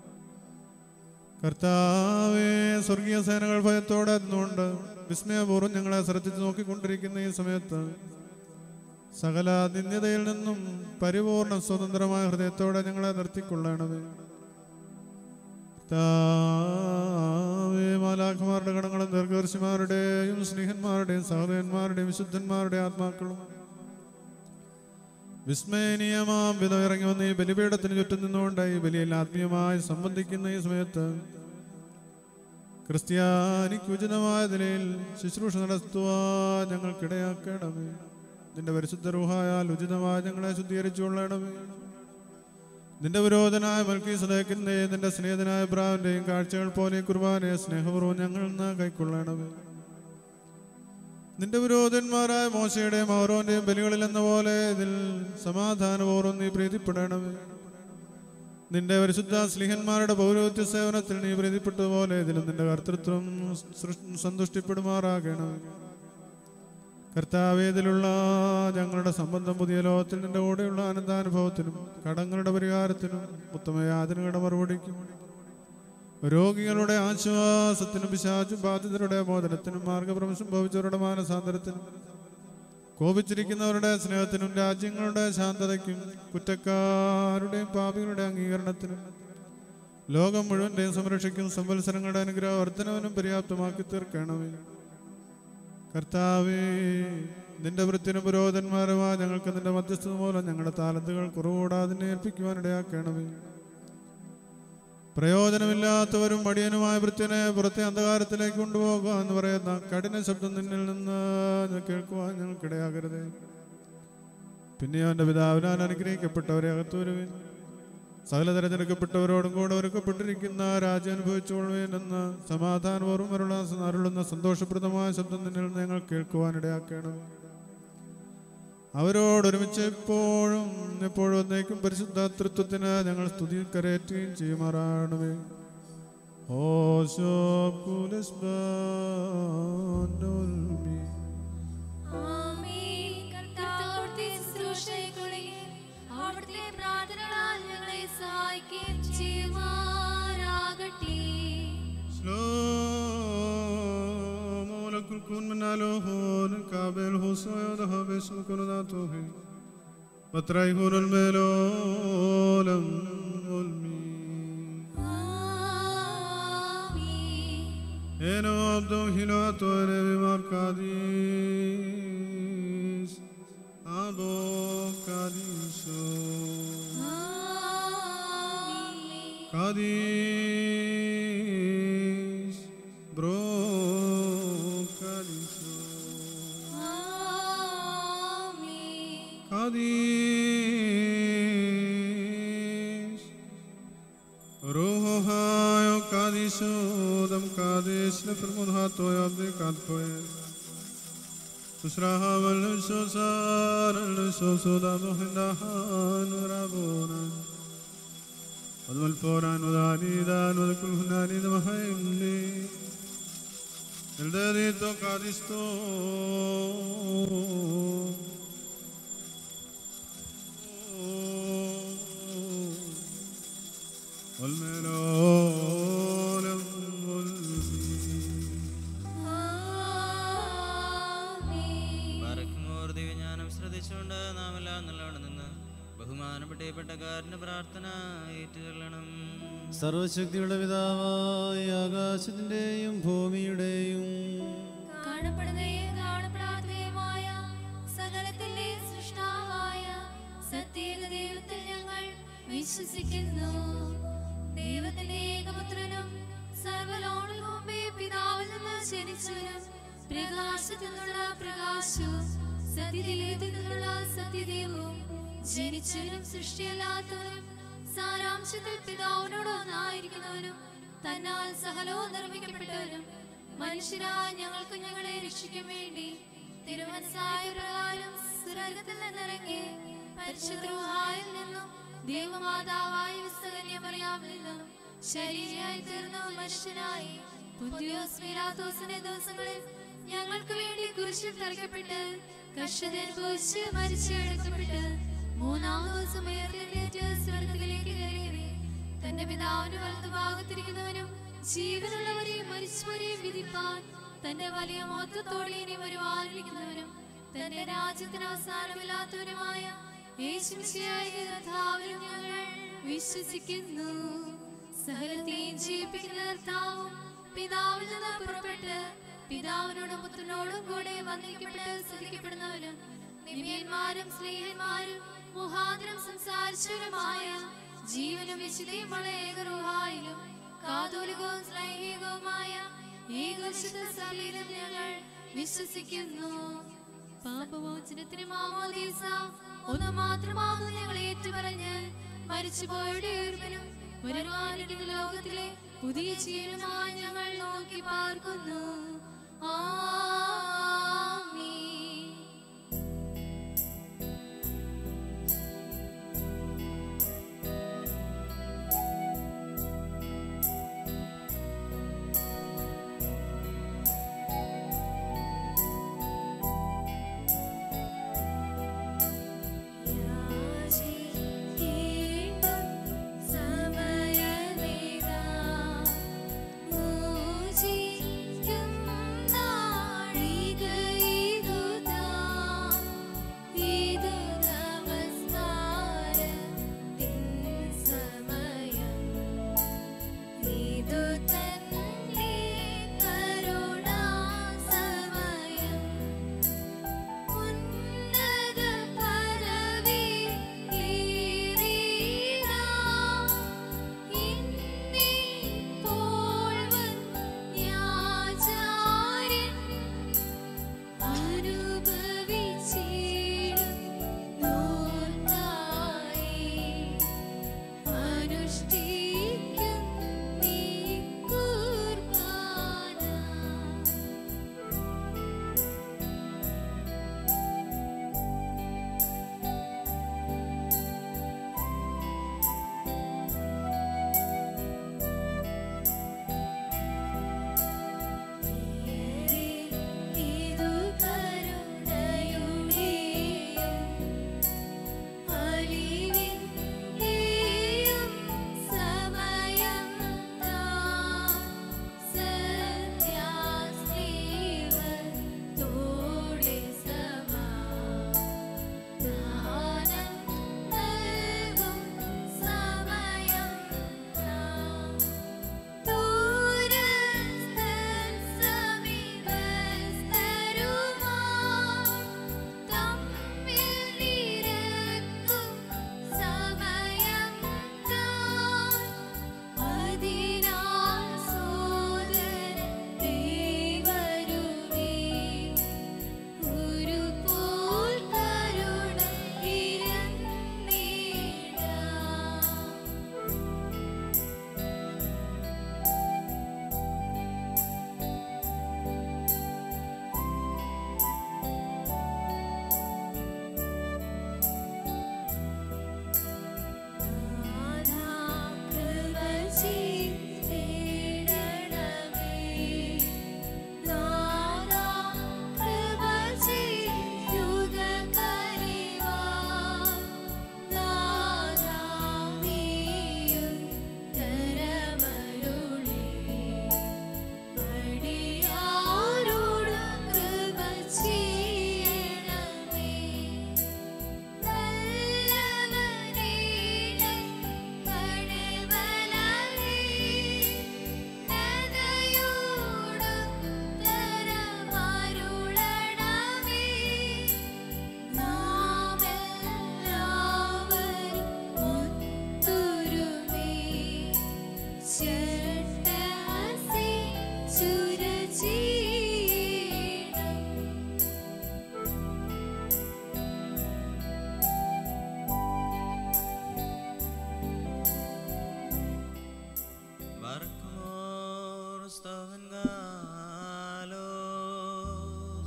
കർത്താവേ സ്വർഗീയ സേനകൾ ഭയത്തോടെ നിന്നുകൊണ്ട് വിസ്മയപൂർവ്വം ഞങ്ങളെ ശ്രദ്ധിച്ചു നോക്കിക്കൊണ്ടിരിക്കുന്ന ഈ സമയത്ത് സകല നിന്ദ്യതയിൽ നിന്നും പരിപൂർണ സ്വതന്ത്രമായ ഹൃദയത്തോടെ ഞങ്ങളെ നിർത്തിക്കൊള്ളണമേ കർത്താവേ മാലാഖമാരുടെ ഗണങ്ങളും ദീർഘദർശിമാരുടെയും സ്നേഹന്മാരുടെയും സഹോദരന്മാരുടെയും വിശുദ്ധന്മാരുടെയും ആത്മാക്കളും വിസ്മയനീയമാം വിധം ഇറങ്ങി വന്ന് ഈ ബലിപീഠത്തിന് ചുറ്റും നിന്നുകൊണ്ട് ഈ ബലിയിൽ ആത്മീയമായി സംബന്ധിക്കുന്ന ഈ സമയത്ത് ക്രിസ്ത്യാനിക്ക് ഉചിതമായ നിലയിൽ ശുശ്രൂഷ നടത്തുവാൻ ഞങ്ങൾക്കിടയാക്കണമേ നിന്റെ പരിശുദ്ധ റൂഹായാൽ ഉചിതമായ ഞങ്ങളെ ശുദ്ധീകരിച്ചുകൊള്ളണമേ നിന്റെ വിരോധനായ മൽക്കി സദേക്കിന്റെയും നിന്റെ സ്നേഹനായ ബ്രാവിന്റെയും കാഴ്ചകൾ പോലെ ഈ കുർബാനയെ സ്നേഹപൂർവ്വം ഞങ്ങൾ നിന്ന് കൈക്കൊള്ളണമേ നിന്റെ വിരോധന്മാരായ മോശയുടെയും ഓരോന്റെയും ബലികളിൽ എന്ന പോലെ ഇതിൽ സമാധാനപൂർവ്വം നീ പ്രീതിപ്പെടണമേ നിന്റെ പരിശുദ്ധ സ്ലിഹന്മാരുടെ പൗരോഹിത്യ സേവനത്തിൽ നീ പ്രീതിപ്പെട്ടതുപോലെ ഇതിലും നിന്റെ കർത്തൃത്വം സൃ- സന്തുഷ്ടിപ്പെടുമാറാകണം കർത്താവേദിലുള്ള ഞങ്ങളുടെ സംബന്ധം പുതിയ ലോകത്തിൽ നിന്റെ കൂടെയുള്ള ആനന്ദാനുഭവത്തിനും കടങ്ങളുടെ പരിഹാരത്തിനും ഉത്തമയാതനങ്ങളുടെ മറുപടിക്കും രോഗികളുടെ ആശ്വാസത്തിനും പിശാചു ബാധിതരുടെ മോചനത്തിനും മാർഗപ്രമശം ഭവിച്ചവരുടെ മാനസാന്തരത്തിനും കോപിച്ചിരിക്കുന്നവരുടെ സ്നേഹത്തിനും രാജ്യങ്ങളുടെ ശാന്തതയ്ക്കും കുറ്റക്കാരുടെയും പാപികളുടെ അംഗീകരണത്തിനും ലോകം മുഴുവൻ്റെയും സംരക്ഷിക്കും സംവത്സരങ്ങളുടെ അനുഗ്രഹ വർധനവനും പര്യാപ്തമാക്കി തീർക്കണമേ കർത്താവേ നിന്റെ വൃത്തിനും പുരോധന്മാരുമായ ഞങ്ങൾക്ക് നിന്റെ മധ്യസ്ഥത മൂലം ഞങ്ങളുടെ താലന്തുകൾ കുറവുകൂടാതെ നിന്നെ ഏൽപ്പിക്കുവാൻ ഇടയാക്കണമേ പ്രയോജനമില്ലാത്തവരും മടിയനുമായ വൃത്തിനെ പുറത്തെ അന്ധകാരത്തിലേക്ക് കൊണ്ടുപോകുക എന്ന് പറയുന്ന കഠിന ശബ്ദം നിന്നിൽ നിന്ന് ഞാൻ കേൾക്കുവാൻ ഞങ്ങൾക്കിടയാകരുതേ പിന്നെ അവന്റെ പിതാവിനാൽ അനുഗ്രഹിക്കപ്പെട്ടവരെ അകത്തുവരുവിൻ സകല തിരഞ്ഞെടുക്കപ്പെട്ടവരോടും കൂടെ ഒരുക്കപ്പെട്ടിരിക്കുന്ന രാജ്യം അനുഭവിച്ചുകൊള്ളുവേൻ എന്ന് സമാധാനപൂർവ്വം അരുള അരുളുന്ന സന്തോഷപ്രദമായ ശബ്ദം നിന്നിൽ നിന്ന് ഞങ്ങൾ കേൾക്കുവാനിടയാക്കണം അവരോടൊരുമിച്ച് എപ്പോഴും എപ്പോഴും ഒന്നേക്കും പരിശുദ്ധ തൃത്വത്തിന് ഞങ്ങൾ സ്തുതി കരയറ്റുകയും ചെയ്യുമാറാണമേ ഓശോ ആമേൻ. കർത്താവ് അവിടുത്തെ ശുശ്രൂഷകളെയും അവിടുത്തെ പ്രാർത്ഥനകളാൽ ഞങ്ങളെ സഹായിക്കുകയും ചെയ്യുമാറാകട്ടെ. שלמה לכל כון מנהלו נקבל חוסו ידך בשם נתוהי ותרייכון על מלולם עולמי ആമേൻ. אינו עבדו הילתו אלה במרקדיס אבו קדישו ആമേൻ. קדיש ברו קדישו ആമേൻ. קדיש רוחו היו קדישו דם קדיש לפרמוד התו יבדי קד פועל ושרחה ולשו שר ולשו סודה בוחנדחן ורבונן עוד מלפורן ודענידן ודכול חנני דמחיים לי אלדדיתו קדישתו والملول ആമേൻ. പറക്കുമോർ ദിവ്യജ്ഞാനം ശ്രദ്ധിച്ചുകൊണ്ട് നാം എല്ലാം നല്ലവണ്ണം നിന്ന് ബഹുമാനപ്പെട്ട ഈ പെട്ടക്കാരന്റെ പ്രാർത്ഥന ഏറ്റുകൊള്ളണം സർവശക്തിയുടെ പിതാവായ ആകാശത്തിന്റെയും ഭൂമിയുടെയും കാണപ്പെടുന്നതും കാണപ്പെടാത്തതുമായ സകലത്തിന്റെ സൃഷ്ടാവായ സത്യേക ദൈവത്തിൽ ഞങ്ങൾ വിശ്വസിക്കുന്നു ദൈവത്തിന്റെ ഏകപുത്രനും സർവലോകങ്ങൾക്കും മുമ്പേ പിതാവിൽ നിന്ന് ജനിച്ചവനും പ്രകാശത്തിൽ നിന്നുള്ള പ്രകാശവും സത്യദൈവത്തിൽ നിന്നുള്ള സത്യദൈവവും ജനിച്ചവനും സൃഷ്ടിയല്ലാത്തവനും സാരാംശത്തിൽ പിതാവിനോട് ഒന്നായിരിക്കുന്നവനും തന്നാൽ സകലവും നിർമ്മിക്കപ്പെട്ടവനും മനുഷ്യരായ ഞങ്ങൾക്ക് ഞങ്ങളെ രക്ഷിക്കാൻ വേണ്ടി തിരുമനസായ പ്രകാരം സ്വർഗത്തിൽ നിന്നിറങ്ങി പരിശുദ്രൂഹായിൽ നിന്നും ദൈവമാതാവായ വിസ്തകന്യ പറയാമിൽ നിന്നും ശരീരയായി തീർന്ന മനുഷ്യനായി പുതിയോസ് മീരാത്തോസിന്റെ ദിവസങ്ങളിൽ ഞങ്ങൾക്ക് വേണ്ടി കുരിശിൽ തറയ്ക്കപ്പെട്ട് കഷ്ടത അനുഭവിച്ച് മരിച്ചെടുക്കപ്പെട്ട് മൂന്നാം ദിവസം ഉയർത്തെഴുന്നേറ്റ് സ്വർഗത്തിലേക്ക് കയറി തന്റെ പിതാവിന് വലതുഭാഗത്തിരിക്കുന്നവനും ജീവനുള്ളവരെയും മരിച്ചവരെയും വിധിപ്പാൻ തന്റെ വലിയ മൊത്തത്തോടെ ഇനി വരുവാനിരിക്കുന്നവനും തന്റെ രാജ്യത്തിന് അവസാനമില്ലാത്തവനുമായ യേശുമിശിഹായ കർത്താവിലും ഞങ്ങൾ വിശ്വസിക്കുന്നു സകലത്തെയും ജീവിപ്പിക്കുന്ന കർത്താവും പിതാവിൽ നിന്ന് പുറപ്പെട്ട് പിതാവിനോടും പുത്രനോടും കൂടെ വന്ദിക്കപ്പെട്ട് സ്തുതിക്കപ്പെടുന്നവനും നിമ്യന്മാരും സ്നേഹന്മാരും മുഹാന്തരം സംസാരിച്ചവരുമായ ജീവനും വിശുദ്ധയുമുള്ള ഏകറുഹായിലും കാതോലികവും സ്ലൈഹികവുമായ ഏകവിശുദ്ധ സഭയിലും ഞങ്ങൾ വിശ്വസിക്കുന്നു പാപമോചനത്തിന് മാമോദീസ ഒന്ന് മാത്രമാകും ഞങ്ങൾ ഏറ്റുപറഞ്ഞ് മരിച്ചുപോയുടെ ഉയർവനും വരുവാനിരിക്കുന്ന ലോകത്തിലെ പുതിയ ജീവനുമായി ഞങ്ങൾ നോക്കി പാർക്കുന്നു ആമീൻ യാചിക്കേണ്ടും സമയമേതാ മോചിക്കും നാഴികയിതുതാ ഇതു നമസ്കാരത്തിൻ സമയം ഇതു തന്നെ കരുണാസമയം ഉന്നത പദവിയിലേറിനാം ഇന്നിപ്പോൾ വന്യാചാര്യൻ അനുഭവിച്ചിടും നോർക്കായി അനുഷ്ഠിക്കും നീ കുർബാന ഇതു കരുണയുടെയും അലിവിന്റെയും സമയം താം സത്യാസ്തീവത്തോടെ സമാധാനം നൽകും സമയം താം ദൂരസ്ഥർ സമീപസ്ഥരുമാ തമ്മിൽ നിരക്കും സമയം താൻ അതിനാൽ സോദരരേ വരുവീ ഒരു പോൽ കരുണ ഇരന്നീടാം ചെയ്യണമേ ചുരചീണം Barcos estaban galos.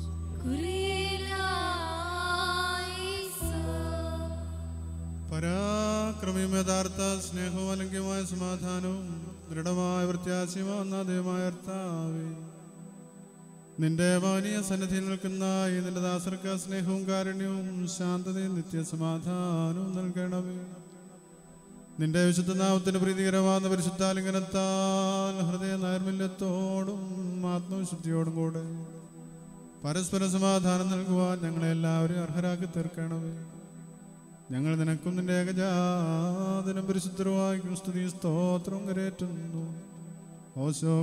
പരാക്രമിയും യഥാർത്ഥ സ്നേഹവും അലങ്ക്യമായ സമാധാനവും ദൃഢമായ പ്രത്യാശയുമാകുന്ന ദൈവമായ കർത്താവേ നിന്റെ മാനീയ സന്നിധിയിൽ നിൽക്കുന്ന ഈ നിന്റെ ദാസർക്ക് സ്നേഹവും കാരുണ്യവും ശാന്തതയും നിത്യസമാധാനവും നൽകണമേ നിന്റെ വിശുദ്ധ നാമത്തിന് പ്രീതികരമാകുന്ന പരിശുദ്ധാലിംഗനത്താൽ ഹൃദയ നൈർമല്യത്തോടും ആത്മവിശുദ്ധിയോടും കൂടെ പരസ്പര സമാധാനം നൽകുവാൻ ഞങ്ങളെ എല്ലാവരെയും അർഹരാക്കി തീർക്കണമേ ഞങ്ങൾ നിനക്കും നിന്റെ ഏകജാതനും പരിശുദ്ധരുമായി ക്രിസ്തുതി സ്തോത്രം കരേറ്റുന്നു ഓശോ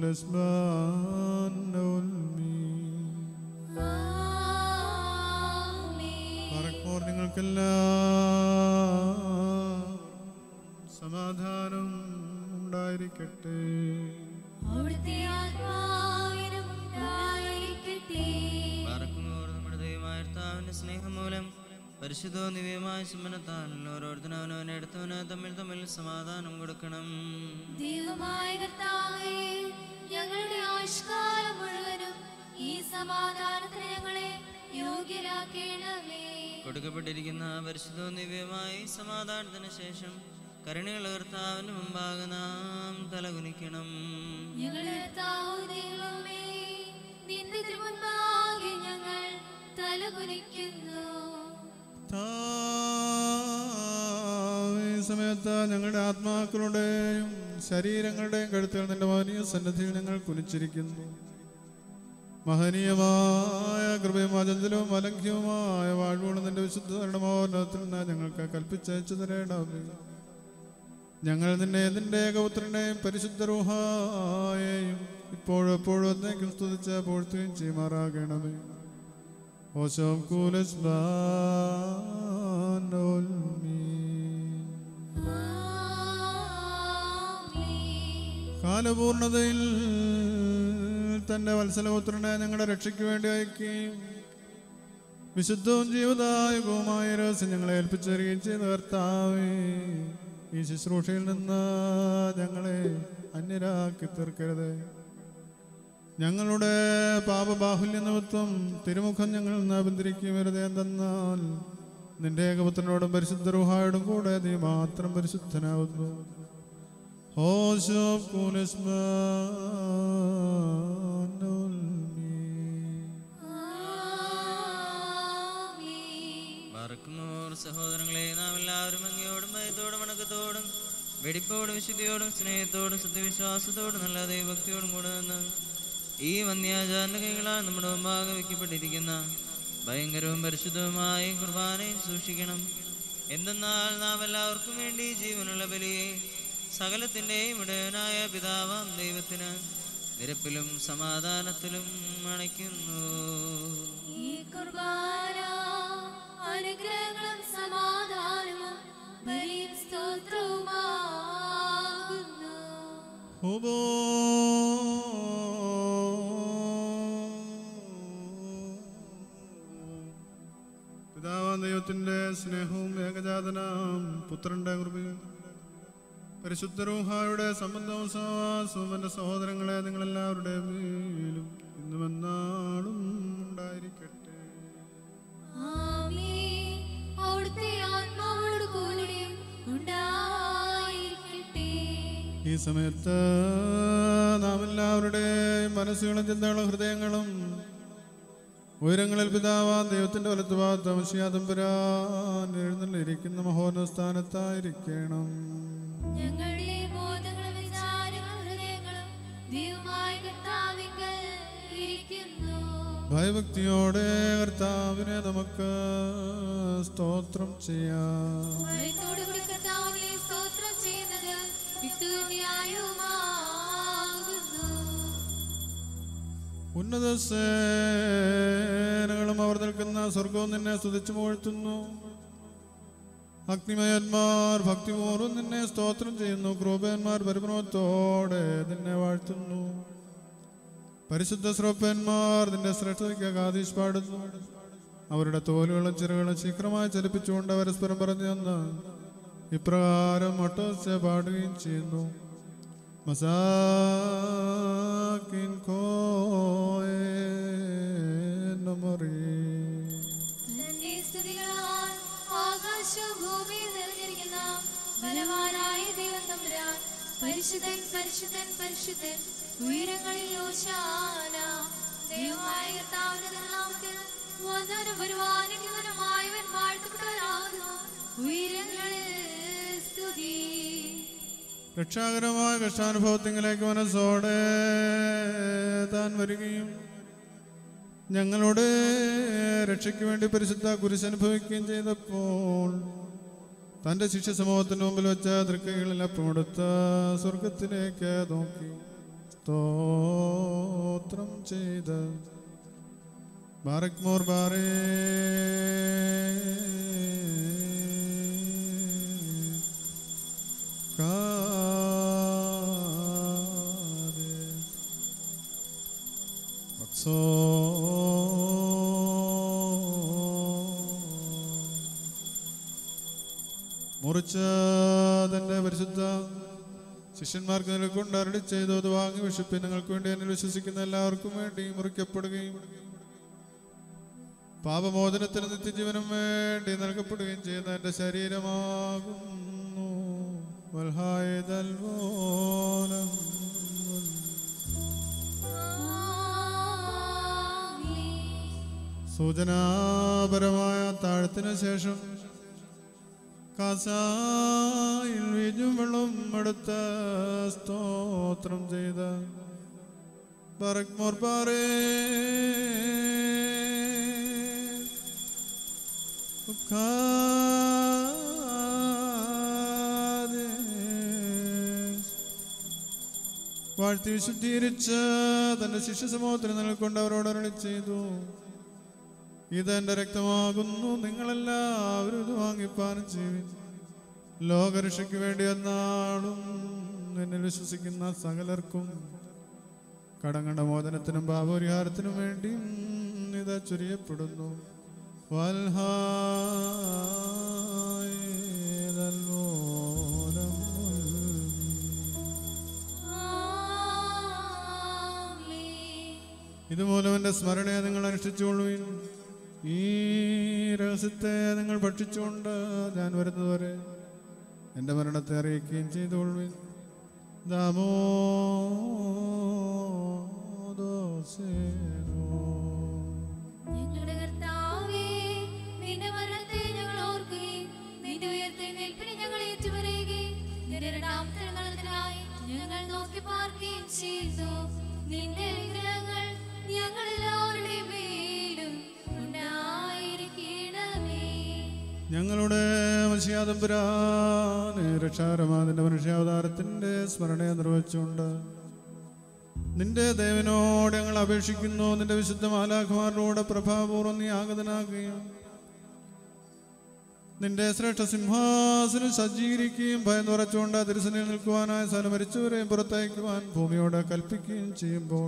പറക്കോർ നിങ്ങൾക്കെല്ലാം സമാധാനം ഉണ്ടായിരിക്കട്ടെ അവിടുത്തെ ആത്മാവിനും ഉണ്ടായിരിക്കട്ടെ പറക്കുന്നോർ നമ്മുടെ ദൈവമായ പരിശുദ്ധവും ദിവ്യമായ സുമനത്താൽ ഓരോരുത്തരും അവനവനെ എടുത്തവന് തമ്മിൽ തമ്മിൽ സമാധാനം കൊടുക്കണം ദൈവമായ കർത്താവേ ഞങ്ങളുടെ ആയുഷ്കാലം മുഴുവനും ഈ സമാധാനത്തിന് ഞങ്ങളെ യോഗ്യരാക്കേണമേ കൊടുക്കപ്പെട്ടിരിക്കുന്ന പരിശുദ്ധവും ദിവ്യമായ ഈ സമാധാനത്തിന് ശേഷം കരുണയുള്ള കർത്താവിന് മുമ്പാകെ നാം തലകുനിക്കണം ഞങ്ങളുടെ കർത്താവ് ദൈവമേ നിന്റെ തിരുമുൻപാകെ ഞങ്ങൾ തലകുനിക്കുന്നു ഈ സമയത്ത് ഞങ്ങളുടെ ആത്മാക്കളുടെയും ശരീരങ്ങളുടെയും കഴുത്തുകൾ നിന്റെ മഹനീയ സന്നദ്ധിയിൽ ഞങ്ങൾ കുനിച്ചിരിക്കുന്നു മഹനീയമായ കൃപയും അചഞ്ചലവും അലംഘ്യവുമായ വാഴ്വുകളും നിന്റെ വിശുദ്ധ മോഹനത്തിൽ നിന്ന് ഞങ്ങൾക്ക് കൽപ്പിച്ചയച്ചു തരേണ്ടവേ ഞങ്ങൾ നിന്നെ നിന്റെ ഏകപുത്രനെയും പരിശുദ്ധ റൂഹായെയും ഇപ്പോഴും എപ്പോഴും എന്നേക്കും സ്തുതിച്ച് പോഴ്ത്തുകയും ചെയ്യുമാറാകണമേ ഓശോം കൂലസ് ആമേൻ. കാലപൂർണതയിൽ തന്റെ വത്സലപുത്രനെ ഞങ്ങളുടെ രക്ഷയ്ക്ക് വേണ്ടി അയക്കുകയും വിശുദ്ധവും ജീവദായകവുമായ രഹസ്യം ഞങ്ങളെ ഏൽപ്പിച്ചു തരികയും ചെയ്ത കർത്താവേ ഈ ശുശ്രൂഷയിൽ നിന്ന് ഞങ്ങളെ അന്യരാക്കി തീർക്കരുത് ഞങ്ങളുടെ പാപബാഹുല്യ നിമിത്തം തിരുമുഖം ഞങ്ങൾ നിന്ന് ബന്ധിരിക്കും വരുത് എന്തെന്നാൽ നിന്റെ ഏകപുത്രനോടും പരിശുദ്ധ റുഹായോടും കൂടെ നീ മാത്രം പരിശുദ്ധനാവുന്നു ഹോശോം ആമേൻ. പറക്കുന്നോർ സഹോദരങ്ങളെ നാം എല്ലാവരും അങ്ങയോടും ഭയത്തോടും വണക്കത്തോടും വെടിപ്പോടും വിശുദ്ധിയോടും സ്നേഹത്തോടും സത്യവിശ്വാസത്തോടും നല്ല ദൈവഭക്തിയോടും കൂടെ നിന്ന് ഈ വന്യാചാരന്റെ കൈകളാൽ നമ്മുടെ മുമ്പാകെ വയ്ക്കപ്പെട്ടിരിക്കുന്ന ഭയങ്കരവും പരിശുദ്ധവുമായ ഈ കുർബാനയും സൂക്ഷിക്കണം എന്തെന്നാൽ നാം എല്ലാവർക്കും വേണ്ടി ജീവനുള്ള ബലിയെ സകലത്തിൻ്റെയും ഇടയനായ പിതാവാം ദൈവത്തിന് നിരപ്പിലും സമാധാനത്തിലും അണയ്ക്കുന്നു ഈ കുർബാന അനുഗ്രഹങ്ങളും സമാധാനവും ബലിയും സ്തോത്രവുമാകുന്നു ഹുബോ പിതാവാം ദൈവത്തിന്റെ സ്നേഹവും ഏകജാതനാം പുത്രന്റെ കൃപയും പരിശുദ്ധ റൂഹായുടെ സംബന്ധവും സഹവാസവും എൻ്റെ സഹോദരങ്ങളെ നിങ്ങളെല്ലാവരുടെ മേലും ഇന്നും എന്നാളും ഉണ്ടായിരിക്കട്ടെ ആമേൻ. അവിടുത്തെ ആത്മാവോട് കൂടെ ഉണ്ടായിരിക്കട്ടെ ഈ സമയത്ത് നാം എല്ലാവരുടെയും മനസ്സുകളും ചിന്തകളും ഹൃദയങ്ങളും ഉയരങ്ങളിൽ പിതാവാൻ ദൈവത്തിന്റെ വലത്തുഭാഗത്ത് അംശയാതമ്പരാൻ എഴുന്നള്ളിരിക്കുന്ന മഹോന്നത സ്ഥാനത്തായിരിക്കണം ഞങ്ങളുടെ ബോധങ്ങളും വിചാരങ്ങളും ഹൃദയങ്ങളും ദൈവമായ കർത്താവിങ്കൽ ഇരിക്കുന്നു ഭയഭക്തിയോടെ കർത്താവിനെ നമുക്ക് സ്തോത്രം ചെയ്യാം ഭയത്തോടുകൂടി കർത്താവിനെ സ്തോത്രം ചെയ്യുന്നത് യുക്തവും ന്യായവുമാകുന്നു ഉന്നത സേനകളും അവർ നിൽക്കുന്ന സ്വർഗവും നിന്നെ സ്തുതിച്ചു പോഴ്ത്തുന്നു അഗ്നിമയന്മാർ ഭക്തിപൂർവ്വം നിന്നെ സ്തോത്രം ചെയ്യുന്നു ക്രൂപന്മാർ പരിഭ്രമത്തോടെ നിന്നെ വാഴ്ത്തുന്നു പരിശുദ്ധ ശ്രോപ്പന്മാർ നിന്റെ ശ്രേഷ്ഠതയ്ക്ക് ആകാശീഷ് പാടുന്നു അവരുടെ തോലുകളും ചിറകളും ശീഘ്രമായി ചലിപ്പിച്ചുകൊണ്ട് പരസ്പരം പറഞ്ഞു തന്ന് ഇപ്രകാരം ഒട്ടോച്ച പാടുകയും ചെയ്യുന്നു Masakin ko തന്റെ സ്തുതികളാൽ ആകാശവും ഭൂമിയും നിറഞ്ഞിരിക്കുന്ന ബലവാനായ ദൈവം തമ്പുരാൻ പരിശുദ്ധൻ പരിശുദ്ധൻ പരിശുദ്ധൻ ഉയരങ്ങളിൽ ഓശാന ദൈവമായ കർത്താവിന്റെ നാമത്തിൽ വന്നവനും വരുവാനിക്കുന്നവനുമായവൻ വാഴ്ത്തപ്പെട്ടവനാകുന്നു ഉയരങ്ങളിൽ സ്തുതി രക്ഷാകരമായ കഷ്ടാനുഭവത്തിങ്കിലേക്ക് മനസ്സോടെ താൻ വരികയും ഞങ്ങളുടെ രക്ഷയ്ക്ക് വേണ്ടി പരിശുദ്ധ കുരിശനുഭവിക്കുകയും ചെയ്തപ്പോൾ തൻ്റെ ശിഷ്യ സമൂഹത്തിന് മുമ്പിൽ വെച്ച തൃക്കൈകളിൽ അപ്പമെടുത്ത സ്വർഗത്തിലേക്ക് നോക്കി സ്തോത്രം ചെയ്ത് ബാറക് മോർ ബാറേ കാതെ മുറിച്ച തന്റെ പരിശുദ്ധ ശിഷ്യന്മാർക്ക് നിലക്കൊണ്ട് അരളി ചെയ്തു അത് വാങ്ങി വിശുപ്പിൻ നിങ്ങൾക്ക് വേണ്ടി എന്നിൽ വിശ്വസിക്കുന്ന എല്ലാവർക്കും വേണ്ടി മുറിക്കപ്പെടുകയും പാപമോചനത്തിന് നിത്യജീവനം വേണ്ടി നൽകപ്പെടുകയും ചെയ്യുന്ന എന്റെ ശരീരമാകുന്നു വൽഹായതൽ മോനം സൂചനാപരമായ താഴത്തിനു ശേഷം കാസായിൽ വീഞ്ഞും വെള്ളം എടുത്ത സ്തോത്രം ചെയ്ത ബറക്മോർ പാറേ വാഴ്ത്തി വിശുദ്ധീകരിച്ച് തന്റെ ശിഷ്യ സമൂഹത്തിന് നൽകൊണ്ട് അവരോട് അരുളി ചെയ്തു ഇതെന്റെ രക്തമാകുന്നു നിങ്ങളെല്ലാവരും ഇത് വാങ്ങിപ്പാനം ചെയ്യുവിൻ ലോകരക്ഷയ്ക്ക് വേണ്ടി എന്നാളും എന്നിൽ വിശ്വസിക്കുന്ന സകലർക്കും കടങ്ങളുടെ മോചനത്തിനും പാപപരിഹാരത്തിനും വേണ്ടിയും ഇത് ചൊരിയപ്പെടുന്നു വൽഹായതൽ മോനം ഇതുമൂലം എൻ്റെ സ്മരണയെ നിങ്ങൾ അനുഷ്ഠിച്ചുകൊള്ളുവിൻ ഈ രഹസ്യത്തെ നിങ്ങൾ ഭക്ഷിച്ചുകൊണ്ട് ഞാൻ വരുന്നതുവരെ എൻ്റെ മരണത്തെ അറിയിക്കുകയും ചെയ്തുകൊള്ളുവിൻ ദാമോ ഞങ്ങളുടെ കർത്താവേ, നിന്റെ മരണത്തെ ഞങ്ങൾ ഓർക്കുകയും നിന്റെ ഉയർത്തെഴുന്നേൽപ്പിനെ ഞങ്ങൾ ഏറ്റുപറയുകയും നിന്റെ രണ്ടാമത്തെ എഴുന്നള്ളത്തിനായി ഞങ്ങൾ നോക്കി പാർക്കുകയും ചെയ്തു നിന്റെ വിഗ്രഹങ്ങൾ ഞങ്ങളെല്ലാവരുടെയും മേലും ഉണ്ടായിരിക്കണമേ ഞങ്ങളുടെ മനുഷ്യാതമ്പുരാന് രക്ഷാകരമാതിൻ്റെ മനുഷ്യാവതാരത്തിൻ്റെ സ്മരണയെ നിർവഹിച്ചുകൊണ്ട് നിന്റെ ദേവനോട് ഞങ്ങൾ അപേക്ഷിക്കുന്നു നിന്റെ വിശുദ്ധ മാലാഖമാരോട് പ്രഭാപൂർവ്വം നീ ആഗതനാക്കുകയും നിന്റെ ശ്രേഷ്ഠ സിംഹാസനം സജ്ജീകരിക്കുകയും ഭയം തുറച്ചുകൊണ്ട് തിരുസനയിൽ നിൽക്കുവാനായ സ്ഥലം മരിച്ചവരെയും പുറത്തയക്കുവാൻ ഭൂമിയോട് കൽപ്പിക്കുകയും ചെയ്യുമ്പോൾ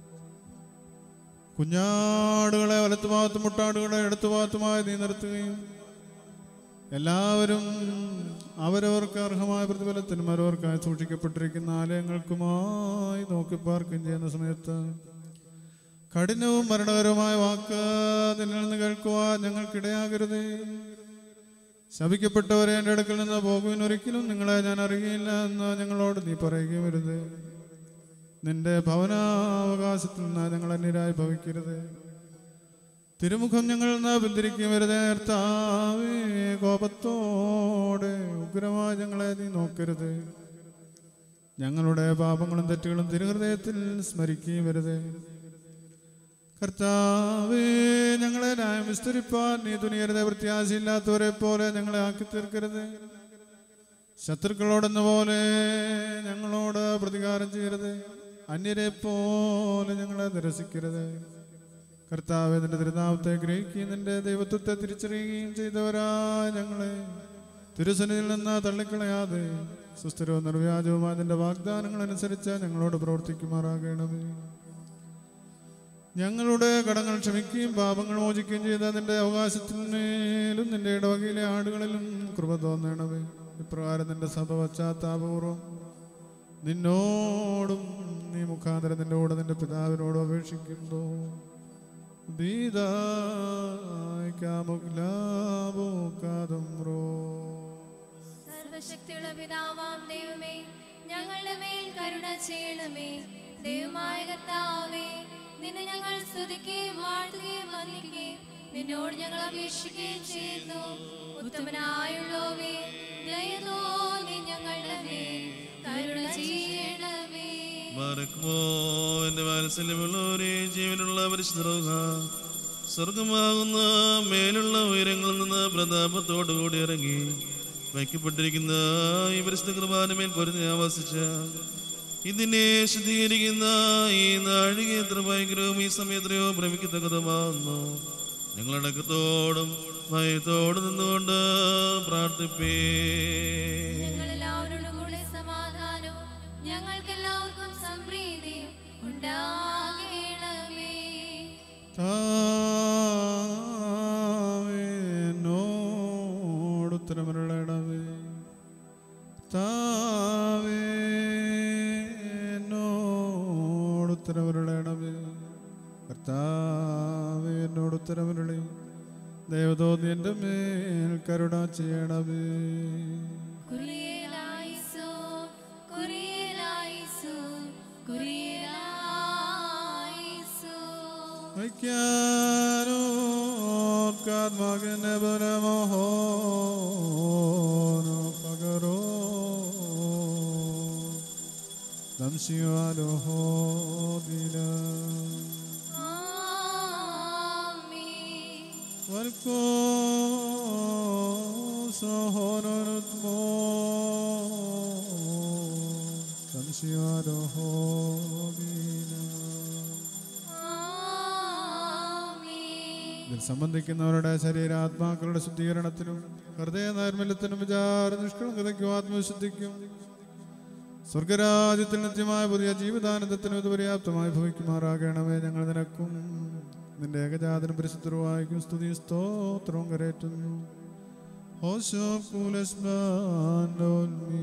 കുഞ്ഞാടുകളെ വലത്തുഭാഗത്തും മുട്ടാടുകളെ ഇടത്തുഭാഗത്തുമായി നീ നിർത്തുകയും എല്ലാവരും അവരവർക്ക് അർഹമായ പ്രതിഫലത്തിനും അവരവർക്കായി സൂക്ഷിക്കപ്പെട്ടിരിക്കുന്ന ആലയങ്ങൾക്കുമായി നോക്കിപ്പാർക്കുകയും ചെയ്യുന്ന സമയത്ത് കഠിനവും മരണകരവുമായ വാക്ക് നിന്നിൽ നിന്ന് കേൾക്കുവാൻ ഞങ്ങൾക്കിടയാകരുതേ ശപിക്കപ്പെട്ടവരെ എൻ്റെ അടുക്കൽ നിന്ന് പോകുവിൻ ഒരിക്കലും നിങ്ങളെ ഞാൻ അറിയില്ല എന്ന് ഞങ്ങളോട് നീ പറയുകയും വരുത് നിന്റെ ഭവനാവകാശത്തിൽ നിന്ന് ഞങ്ങൾ അന്യരായി ഭവിക്കരുത് തിരുമുഖം ഞങ്ങൾ നിന്ന് പിന്തിരിക്കും വരുതേ കർത്താവേ കോപത്തോടെ ഉഗ്രമായി ഞങ്ങളെ നീ നോക്കരുത് ഞങ്ങളുടെ പാപങ്ങളും തെറ്റുകളും തിരുഹൃദയത്തിൽ സ്മരിക്കുകയും വരുതേ കർത്താവേ ഞങ്ങളെ ന്യായം വിസ്തരിപ്പാൻ നീ തുനിയരുത് പ്രത്യാശയില്ലാത്തവരെ പോലെ ഞങ്ങളെ ആക്കി തീർക്കരുത് ശത്രുക്കളോടെന്ന പോലെ ഞങ്ങളോട് പ്രതികാരം ചെയ്യരുത് അന്യരെ പോലെ ഞങ്ങളെ നിരസിക്കരുത് കർത്താവ് നിന്റെ തിരുനാമത്തെ ഗ്രഹിക്കുകയും നിന്റെ ദൈവത്വത്തെ തിരിച്ചറിയുകയും ചെയ്തവരായ ഞങ്ങളെ തിരുസനിൽ നിന്ന് തള്ളിക്കളയാതെ സുസ്ഥിരവും നിർവ്യാജവുമായ നിന്റെ വാഗ്ദാനങ്ങൾ അനുസരിച്ച് ഞങ്ങളോട് പ്രവർത്തിക്കുമാറാകണമേ ഞങ്ങളുടെ കടങ്ങൾ ക്ഷമിക്കുകയും പാപങ്ങൾ മോചിക്കുകയും ചെയ്ത നിന്റെ അവകാശത്തിന്മേലും നിന്റെ ഇടവകയിലെ ആടുകളിലും കൃപ തോന്നണമേ ഇപ്രകാരം നിന്റെ സഭ പശ്ചാത്താപൂർവം നിന്നോടും നീ മുഖാന്തരം നിന്റെ കൂടെ നിന്റെ പിതാവിനോടും അപേക്ഷിക്കുന്നു സർവശക്തിയുള്ള പിതാവാം ദൈവമേ ഞങ്ങളുടെ മേൽ കരുണ ചെയ്യണമേ ദൈവമായ കർത്താവേ നിന്നെ ഞങ്ങൾ സ്തുതിക്കുകയും വാഴ്ത്തുകയും വന്ദിക്കുകയും നിന്നോട് ഞങ്ങൾ അപേക്ഷിക്കുകയും ചെയ്യുന്നു ഉത്തമനായുള്ളവേ ദയതോ നീ ഞങ്ങളുടെ മേൽ കരുണ ചെയ്യണമേ മറക്കുമോ എന്റെ വാത്സല്യമുള്ളവരെ ജീവനുള്ള പരിശുദ്ധ സ്വർഗമാകുന്ന മേലുള്ള ഉയരങ്ങളിൽ നിന്ന് പ്രതാപത്തോടുകൂടി ഇറങ്ങി വയ്ക്കപ്പെട്ടിരിക്കുന്ന ഈ പരിശുദ്ധ കൃപാനുമേൽ പൊരുതി ആവസിച്ച ഇതിനെ ശുദ്ധീകരിക്കുന്ന ഈ നാഴിക എത്ര ഭയങ്കരവും ഈ സമയത്രയോ ഭ്രമിക്കത്തക്കതുമാകുന്നു ഞങ്ങളടക്കത്തോടും ഭയത്തോടും നിന്നുകൊണ്ട് പ്രാർത്ഥിപ്പേ ഞങ്ങളെല്ലാവരോടും കൂടെ സമാധാനവും ഞങ്ങൾക്കെല്ലാവർക്കും സംപ്രീതിയും ഉണ്ടാകണമേ നോടുത്തരമരുളണമേ ചെയ്യണമേ താവേ എന്നോട് ഉത്തരവരുളയണമേ കർത്താവേ എന്നോട് ഉത്തരവരുളി ദൈവതോന്നി എൻ്റെ മേൽ കരുണ ചെയ്യണമേ കുറിയലായിസോ കുറിയലായിസോ കുറിയലായിസോ വയ്ക്കാനോ കാത്മാകിന്റെ ബലമോഹോനോ പകരോ ദംശിയാലോ ഹോദിന ആമേൻ വൽക്കോ സഹോനരുത്മോ ദംശിയാലോ ഹോദിന ആമേൻ ഇതിൽ സംബന്ധിക്കുന്നവരുടെ ശരീരാത്മാക്കളുടെ ശുദ്ധീകരണത്തിനും ഹൃദയ നൈർമല്യത്തിനും വിചാര നിഷ്കളങ്കതയ്ക്കും ആത്മവിശുദ്ധിക്കും സ്വർഗരാജ്യത്തിൽ നിത്യമായ പുതിയ ജീവിതാനന്ദത്തിനും ഇത് പര്യാപ്തമായി ഭവിക്കുമാറാകണമേ ഞങ്ങൾ നിനക്കും നിന്റെ ഏകജാതനും പരിശുദ്ധരുവായിക്കും സ്തുതി സ്തോത്രവും കരേറ്റുന്നു ഹോശോ കൂലസ്മാനോന്മീ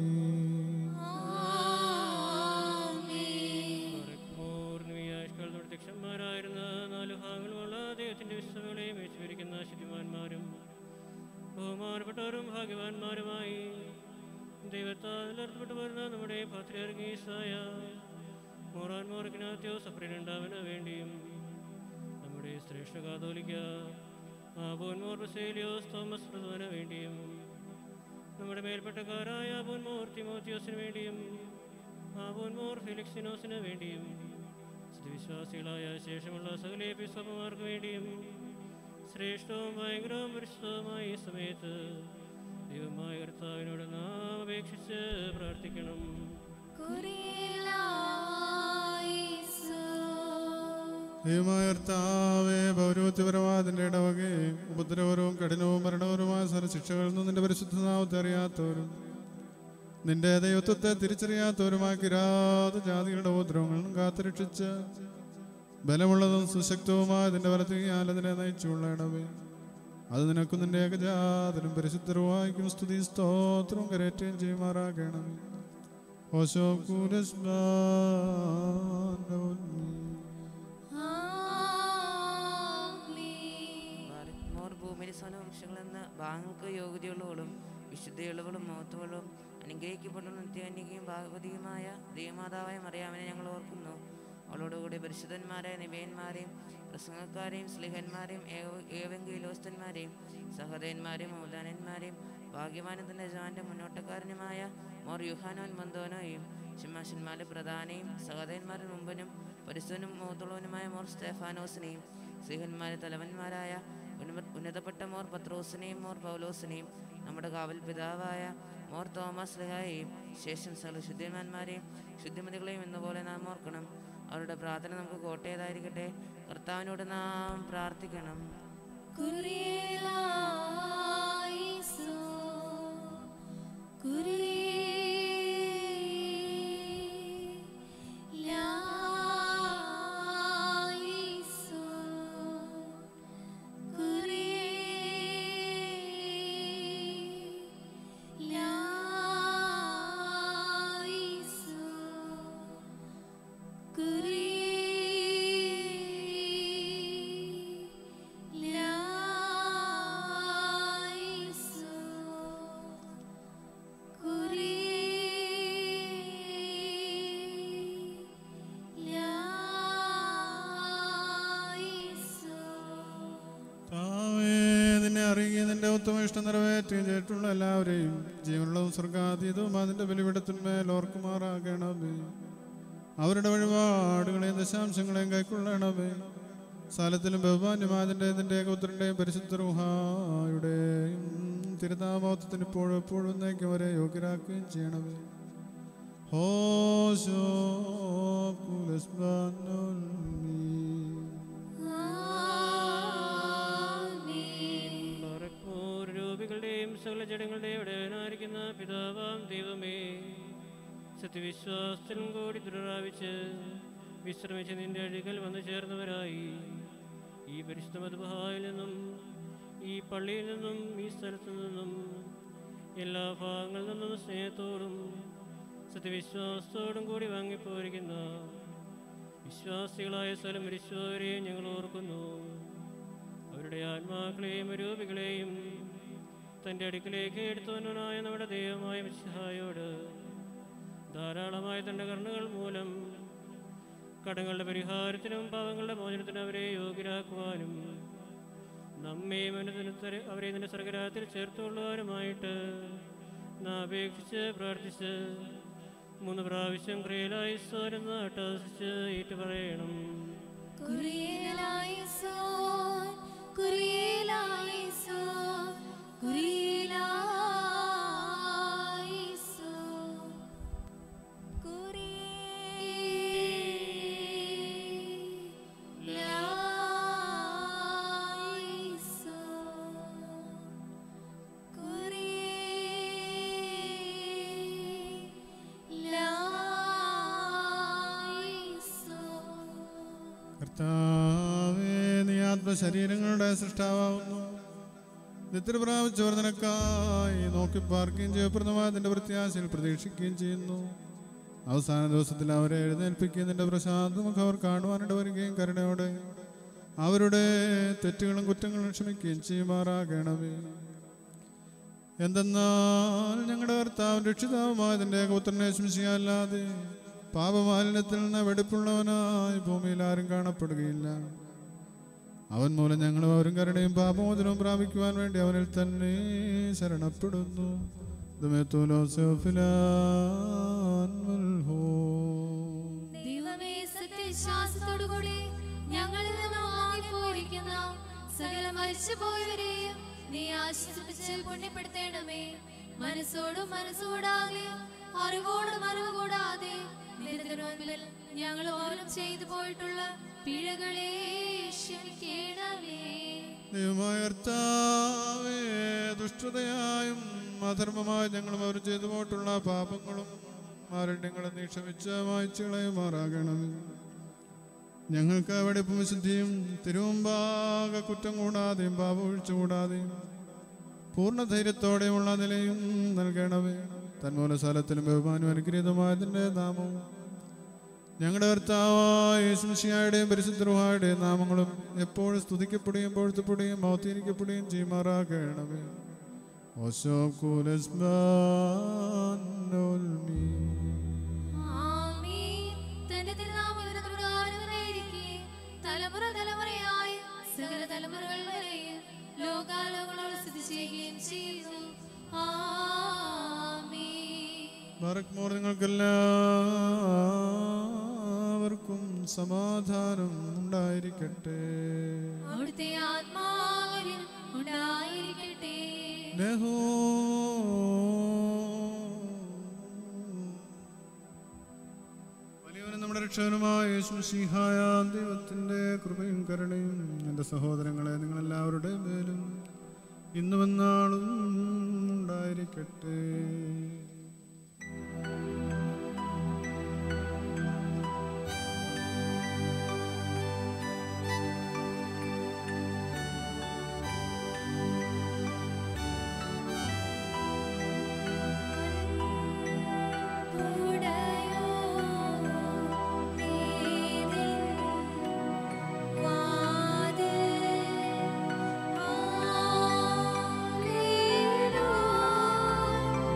പൂർണ്ണവിയാഷ്കൾ പ്രത്യക്ഷന്മാരായിരുന്ന നാല് ഭാഗങ്ങളുള്ള ദൈവത്തിന്റെ വിശ്വകളെയും വിസ്മരിക്കുന്ന ശുദ്ധിമാന്മാരും ബഹുമാനപ്പെട്ടവരും ഭാഗ്യവാന്മാരുമായി ദൈവത്താൽ നിലർത്തപ്പെട്ടു വരുന്ന നമ്മുടെ പാത്രിയർഗീസായ മോറാൻ മോർക്കിനാത്യോ സപ്രനുണ്ടാവിന് വേണ്ടിയും നമ്മുടെ ശ്രേഷ്ഠ കാതോലിക്ക ആബോൻ മോർ ബസേലിയോസ് തോമസ് പ്രധാന വേണ്ടിയും നമ്മുടെ മേൽപ്പെട്ടക്കാരായ ആബോൻ മോർ തിമോത്തിയോസിന് വേണ്ടിയും ആബോൻ മോർ ഫെലിക്സിനോസിന് വേണ്ടിയും വിശ്വാസികളായ ശേഷമുള്ള സകല എപ്പിസ്വപ്പമാർക്ക് വേണ്ടിയും ശ്രേഷ്ഠവും ഭയങ്കരവും പരിശുദ്ധവുമായ ഈ സമയത്ത് ദൈവമായ കർത്താവിനോട് നാം അപേക്ഷിച്ച് പ്രാർത്ഥിക്കണം ദൈവമായ കർത്താവേ പൗരോത്യപരവാദിന്റെ ഇടവകയും ഉപദ്രവരവും കഠിനവും മരണപരവുമായ സർശിക്ഷകളിൽ നിന്ന് നിന്റെ പരിശുദ്ധനാമത്തെ അറിയാത്തവരും നിന്റെ ദൈവത്വത്തെ തിരിച്ചറിയാത്തവരുമായ കിരാത ജാതികളുടെ ഉപദ്രവങ്ങളും കാത്തുരക്ഷിച്ച് ബലമുള്ളതും സുശക്തവുമായ നിന്റെ വലത്തുകയാൽ അതിനെ നയിച്ചുകൊള്ളണമേ അത് നിനക്കും നിന്റെ ഏകജാതനും പരിശുദ്ധരുവായിക്കും സ്തുതി സ്തോത്രവും കരയറ്റുകയും ചെയ്യുമാറാകണമേ ഓശോ കൂരസ്മാ മോർ ഭൂമിയിലെ സ്വനവംശങ്ങളെന്ന ഭാഗങ്ങൾക്ക് യോഗ്യതയുള്ളവളും വിശുദ്ധയുള്ളവളും മഹത്വങ്ങളും അനുഗ്രഹിക്കപ്പെട്ട നിത്യാന്യകയും ഭാഗവതിയുമായ ദൈവമാതാവായ മറിയാമനെ ഞങ്ങൾ ഓർക്കുന്നു അവളോടുകൂടി പരിശുദ്ധന്മാരായ നിവയന്മാരെയും പ്രസംഗക്കാരെയും സ്ലിഹന്മാരെയും ഏവെങ്കിലോസ്തന്മാരെയും സഹോദയന്മാരെയും മൗദാനന്മാരെയും ഭാഗ്യവാനത്തിൻ്റെ ജാന്റെ മുന്നോട്ടക്കാരനുമായ മോർ യുഹാനോൻ മന്തോനോയും സിംഹാസന്മാരുടെ പ്രധാനയും സഹോദയന്മാരുടെ മുമ്പനും പരിസ്ഥനും മോത്തുള്ളവനുമായ മോർ സ്റ്റെഫാനോസിനെയും സ്ലിഹന്മാരുടെ തലവന്മാരായ ഉന്നത- ഉന്നതപ്പെട്ട മോർ പത്രോസിനെയും മോർ പൗലോസിനെയും നമ്മുടെ കാവൽ പിതാവായ മോർ തോമസ് ലിഹായെയും ശേഷം സകല ശുദ്ധിമാന്മാരെയും ശുദ്ധിമതികളെയും എന്നപോലെ നാം ഓർക്കണം അവരുടെ പ്രാർത്ഥന നമുക്ക് കോട്ടയതായിരിക്കട്ടെ കർത്താവിനോട് നാം പ്രാർത്ഥിക്കണം താവേ നിന്നെ അറിയുകയും നിന്റെ ഉത്തമ ഇഷ്ടം നിറവേറ്റുകയും ചെയ്തിട്ടുള്ള എല്ലാവരെയും ജീവനുള്ളതും സ്വർഗാതീതവും അതിന്റെ ബലിപിടത്തിന്മേൽ ഓർക്കുമാറാകണമേ അവരുടെ വഴിപാടുകളെയും ദശാംശങ്ങളെയും കൈക്കൊള്ളണമേ സ്ഥലത്തിലും ബഹുമാന്യമാതിൻ്റെ നിന്റെ ഏകപുത്രൻ്റെയും പരിശുദ്ധ റുഹായുടെയും തിരുനാമോത്തത്തിന് ഇപ്പോഴും എപ്പോഴും എന്നേക്കും വരെ യോഗ്യരാക്കുകയും ചെയ്യണമേ ഹോശോ കുലസ്ബാനോൽമീ പറക്കൂർ രൂപികളുടെയും സകല ജഡങ്ങളുടെയും ഇടവനായിരിക്കുന്ന പിതാവാം ദൈവമേ സത്യവിശ്വാസത്തിനും കൂടി ദൃഢാവിച്ച് വിശ്രമിച്ച് നിന്റെ അഴികൽ വന്നു ചേർന്നവരായി ഈ പരിശുദ്ധ മധുബഹായിൽ നിന്നും ഈ പള്ളിയിൽ നിന്നും ഈ സ്ഥലത്തു നിന്നും എല്ലാ ഭാഗങ്ങളിൽ നിന്നും സ്നേഹത്തോടും സത്യവിശ്വാസത്തോടും കൂടി വാങ്ങിപ്പോരിക്കുന്ന വിശ്വാസികളായ സ്ഥലം മരിച്ചവരെയും ഞങ്ങൾ ഓർക്കുന്നു അവരുടെ ആത്മാക്കളെയും രൂപികളെയും തൻ്റെ അടുക്കിലേക്ക് എടുത്തവനായ നമ്മുടെ ദൈവമായ മിശിഹായോട് ധാരാളമായ തൻ്റെ കർണകൾ മൂലം കടങ്ങളുടെ പരിഹാരത്തിനും പാവങ്ങളുടെ മോചനത്തിനും അവരെ യോഗ്യരാക്കുവാനും നമ്മയും അനുദിനത്തിൽ അവരെ നിന്റെ സർഗരാത്തിൽ ചേർത്തുകൊള്ളുവാനുമായിട്ട് നാം അപേക്ഷിച്ച് പ്രാർത്ഥിച്ച് മൂന്ന് പ്രാവശ്യം ക്രിയലായി സ്വരം നാട്ടാസിച്ച് ഏറ്റു പറയണം കുറിയലായിസോൻ കുറിയലായിസോൻ കുറിയലായിസോൻ കുറിയലായിസോൻ കുറിയലായിസോൻ കർത്താവേ നീ ആത്മശരീരങ്ങളുടെ സൃഷ്ടാവുന്നു നിദ്ര പ്രാപിച്ചവർ നിനക്കായി നോക്കി പാർക്കുകയും ജയപ്രദമായ നിന്റെ പ്രത്യാശയിൽ പ്രതീക്ഷിക്കുകയും ചെയ്യുന്നു അവസാന ദിവസത്തിൽ അവരെ എഴുന്നേൽപ്പിക്കുകയും നിന്റെ പ്രശാന്ത മുഖം അവർ കാണുവാനിട വരികയും കരുണയോടെ അവരുടെ തെറ്റുകളും കുറ്റങ്ങളും ക്ഷമിക്കുകയും ചെയ്യുമാറാകണമേ എന്തെന്നാൽ ഞങ്ങളുടെ കർത്താവ് രക്ഷിതാവുമായതിൻ്റെ പുത്രനെ ശംസിയല്ലാതെ പാപമാലിന്യത്തിൽ നിന്ന് വെടിപ്പുള്ളവനായി ഭൂമിയിൽ ആരും കാണപ്പെടുകയില്ല അവൻ മൂലം ഞങ്ങൾ അവരും കരുണയും പാപമോചനവും പ്രാപിക്കുവാൻ വേണ്ടി അവനിൽ തന്നെ ശരണപ്പെടുന്നു ദൈവമേ സത്യവിശ്വാസത്തോടുകൂടി ഞങ്ങളിൽ നിന്ന് വാങ്ങിപ്പോയിരിക്കുന്ന സകല മരിച്ചുപോയവരെയും നീ ആശ്വസിപ്പിച്ച് പുണ്യപ്പെടുത്തേണമേ മനസ്സോടും മനസ്സുകൂടാതെ അറിവോടും അറിവ് കൂടാതെ നിന്റെ മുൻപിൽ ഞങ്ങൾ ഓരോ ചെയ്തു പോയിട്ടുള്ള പിഴകളെ ക്ഷമിക്കണമേ ദൈവമായ കർത്താവേ ദുഷ്ടതയായും അധർമ്മമായും ഞങ്ങളും അവർ ചെയ്തു പോയിട്ടുള്ള പാപങ്ങളും മാരണ്യങ്ങളും നീ ക്ഷമിച്ച് മായ്ച്ചു കളയുമാറാകണമേ ഞങ്ങൾക്ക് വെടിപ്പും വിശുദ്ധിയും തിരുവുമ്പാക കുറ്റം കൂടാതെയും പാപം ഒഴിച്ചു കൂടാതെയും പൂർണ്ണ ധൈര്യത്തോടെയുമുള്ള നിലയും നൽകണമേ തന്മൂല സ്ഥലത്തിലും ബഹുമാനം അനുഗ്രഹീതമായതിൻ്റെ നാമവും ഞങ്ങളുടെ കർത്താവായ യേശുമിശിഹായുടെയും പരിശുദ്ധരുമായുടെയും നാമങ്ങളും എപ്പോഴും സ്തുതിക്കപ്പെടുകയും പൊഴുത്തപ്പെടുകയും മൗത്തീനിക്കപ്പെടുകയും ചെയ്യുമാറാകണമേ ഓശോ കൂലസ്ബാനോൽമീ ആമീൻ. തന്റെ തിരുനാമത്തിന് പ്രകാരമായിരിക്കെ തലമുറ തലമുറയായി സകല തലമുറകൾ വരെയും ലോകാലോകളോട് സ്ഥിതി ചെയ്യുകയും ചെയ്തു ആമീൻ. ബറക്മോർ നിങ്ങൾക്കെല്ലാവർക്കും സമാധാനം ഉണ്ടായിരിക്കട്ടെ അവിടുത്തെ ആത്മാവിനും ഉണ്ടായിരിക്കട്ടെ ലഹോ വലിയവനും നമ്മുടെ രക്ഷകനുമായ യേശുമിശിഹായ ദൈവത്തിൻ്റെ കൃപയും കരുണയും എൻ്റെ സഹോദരങ്ങളെ നിങ്ങളെല്ലാവരുടെ മേലും ഇന്നും എന്നാളും ഉണ്ടായിരിക്കട്ടെ ഉടയോ നീതിൻ വാതിൽ ഹല്ലേലൂയ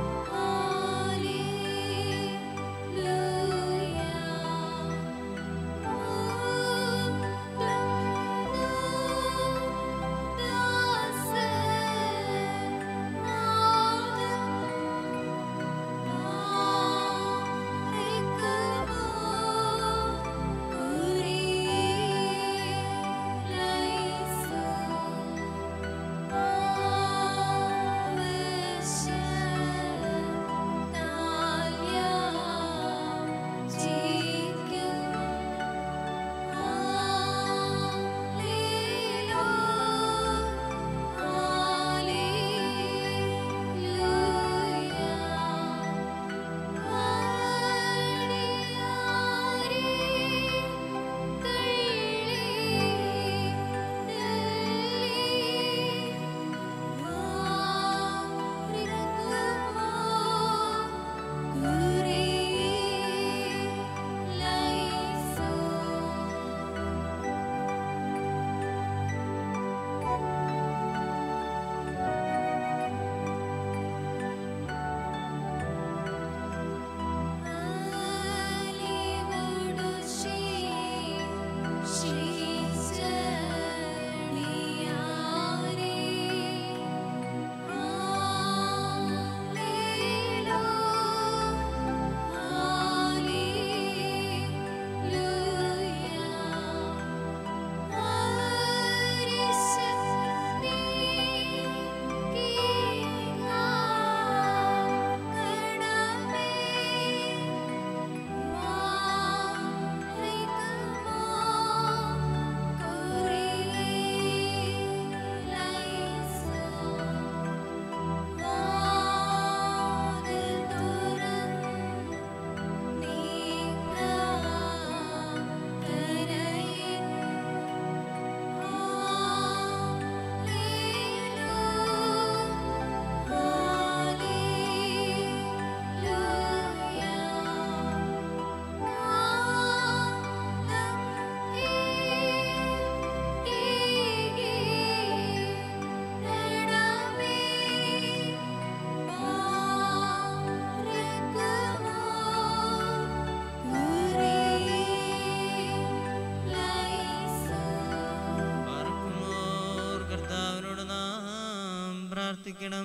പ്രാർത്ഥിക്കണം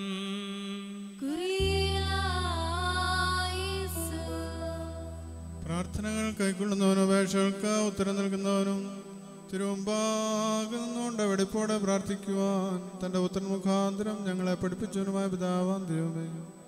പ്രാർത്ഥനകൾ കൈക്കൊള്ളുന്നവനും അപേക്ഷകൾക്ക് ഉത്തരം നൽകുന്നവനും തിരുവമ്പാകെ നിന്നുകൊണ്ട് വെടിപ്പോടെ പ്രാർത്ഥിക്കുവാൻ തൻ്റെ ഉത്തര മുഖാന്തരം ഞങ്ങളെ പഠിപ്പിച്ചവനുമായ പിതാവാൻ ദൈവമേ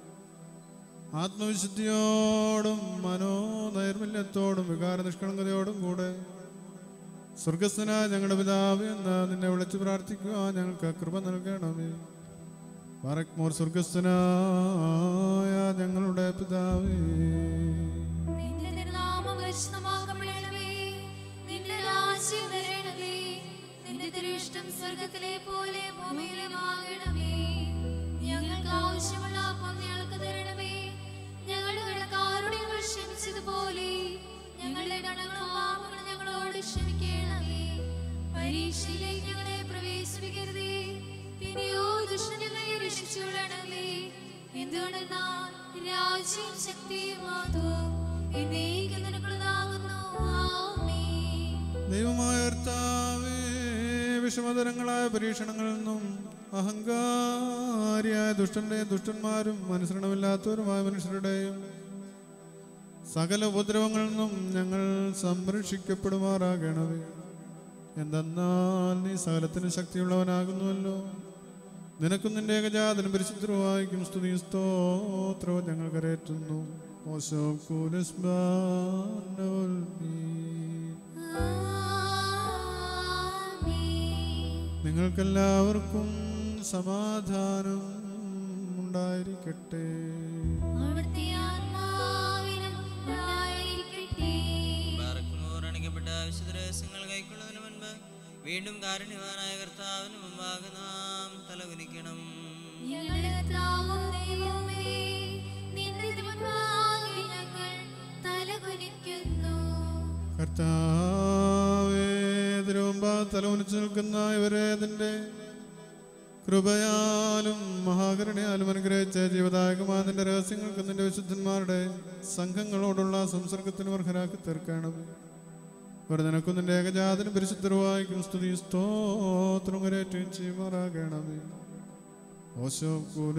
ആത്മവിശുദ്ധിയോടും മനോനൈർമല്യത്തോടും വികാര നിഷ്കളങ്കതയോടും കൂടെ സ്വർഗസ്ഥനായ ഞങ്ങളുടെ പിതാവ് എന്ന് നിന്നെ വിളിച്ച് പ്രാർത്ഥിക്കുവാൻ ഞങ്ങൾക്ക് കൃപ നൽകണമേ പറക്മോർ സ്വർഗസ്ഥനായ ഞങ്ങളുടെ പിതാവേ നിന്റെ തിരുനാമം പരിശുദ്ധമാക്കപ്പെടണമേ നിന്റെ രാജ്യം വരണമേ നിന്റെ തിരുഷ്ടം സ്വർഗത്തിലെ പോലെ ഭൂമിയിലും ആകണമേ ഞങ്ങൾക്ക് ആവശ്യമുള്ള അപ്പം ഞങ്ങൾക്ക് തരണമേ ഞങ്ങളുടെ കടക്കാരുടെ ഞങ്ങൾ ക്ഷമിച്ചതുപോലെ ഞങ്ങളുടെ കടങ്ങളും പാപങ്ങളും ഞങ്ങളോട് ക്ഷമിക്കണമേ പരീക്ഷയിലേക്ക് ഞങ്ങളെ പ്രവേശിപ്പിക്കരുതേ പിന്നെയോ ദുഷ്ടനിൽ നിന്ന് രക്ഷിച്ചുകൊള്ളണമേ എന്തുകൊണ്ടെന്നാൽ രാജ്യം ശക്തിയും മാധവും എന്നേക്കും നിനക്കുള്ളതാകുന്നു ആമേൻ ദൈവമായ കർത്താവേ വിഷമതരങ്ങളായ പരീക്ഷണങ്ങളിൽ നിന്നും അഹങ്കാരിയായ ദുഷ്ടന്റെയും ദുഷ്ടന്മാരും അനുസരണമില്ലാത്തവരുമായ മനുഷ്യരുടെയും സകല ഉപദ്രവങ്ങളിൽ നിന്നും ഞങ്ങൾ സംരക്ഷിക്കപ്പെടുമാറാകണമേ എന്തെന്നാൽ നീ സകലത്തിന് ശക്തിയുള്ളവനാകുന്നുവല്ലോ നിനക്കും നിന്റെ ഏകജാതനും പരിശുദ്ധവായിക്കും സ്തുതി സ്തോത്രവും ഞങ്ങൾ കരയറ്റുന്നു ഓശോ നിങ്ങൾക്കെല്ലാവർക്കും സമാധാനം ഉണ്ടായിരിക്കട്ടെ അവിടുത്തെ ആത്മാവിനും ഉണ്ടായിരിക്കട്ടെ പാർക്കുമോർ അണിക്കപ്പെട്ട വിശുദ്ധ രഹസ്യങ്ങൾ കൈക്കൊള്ളുന്നതിന് മുൻപ് വീണ്ടും കാരുണ്യവാനായ കർത്താവിന് മുമ്പാകെ നാം തലകുനിക്കണം ഞങ്ങളുടെ കർത്താവും ദൈവമേ, നിന്റെ തിരുമുൻപാകെ ഞങ്ങൾ തലകുനിക്കുന്നു. കർത്താവേ തിരുവമ്പാ തലമുനിച്ചു നിൽക്കുന്ന ഇവരെ അതിൻ്റെ കൃപയാലും മഹാകരുണയാലും അനുഗ്രഹിച്ച ജീവദായകമായ നിന്റെ രഹസ്യങ്ങൾക്ക് നിന്റെ വിശുദ്ധന്മാരുടെ സംഘങ്ങളോടുള്ള സംസർഗത്തിന് അർഹരാക്കി തീർക്കണം ഇവർ നിനക്കും നിന്റെ ഏകജാതനും പരിശുദ്ധരുവായിക്കും സ്തുതി സ്തോത്രം കരേറ്റുകയും ചെയ്യുമാറാകണമേ ഓശോ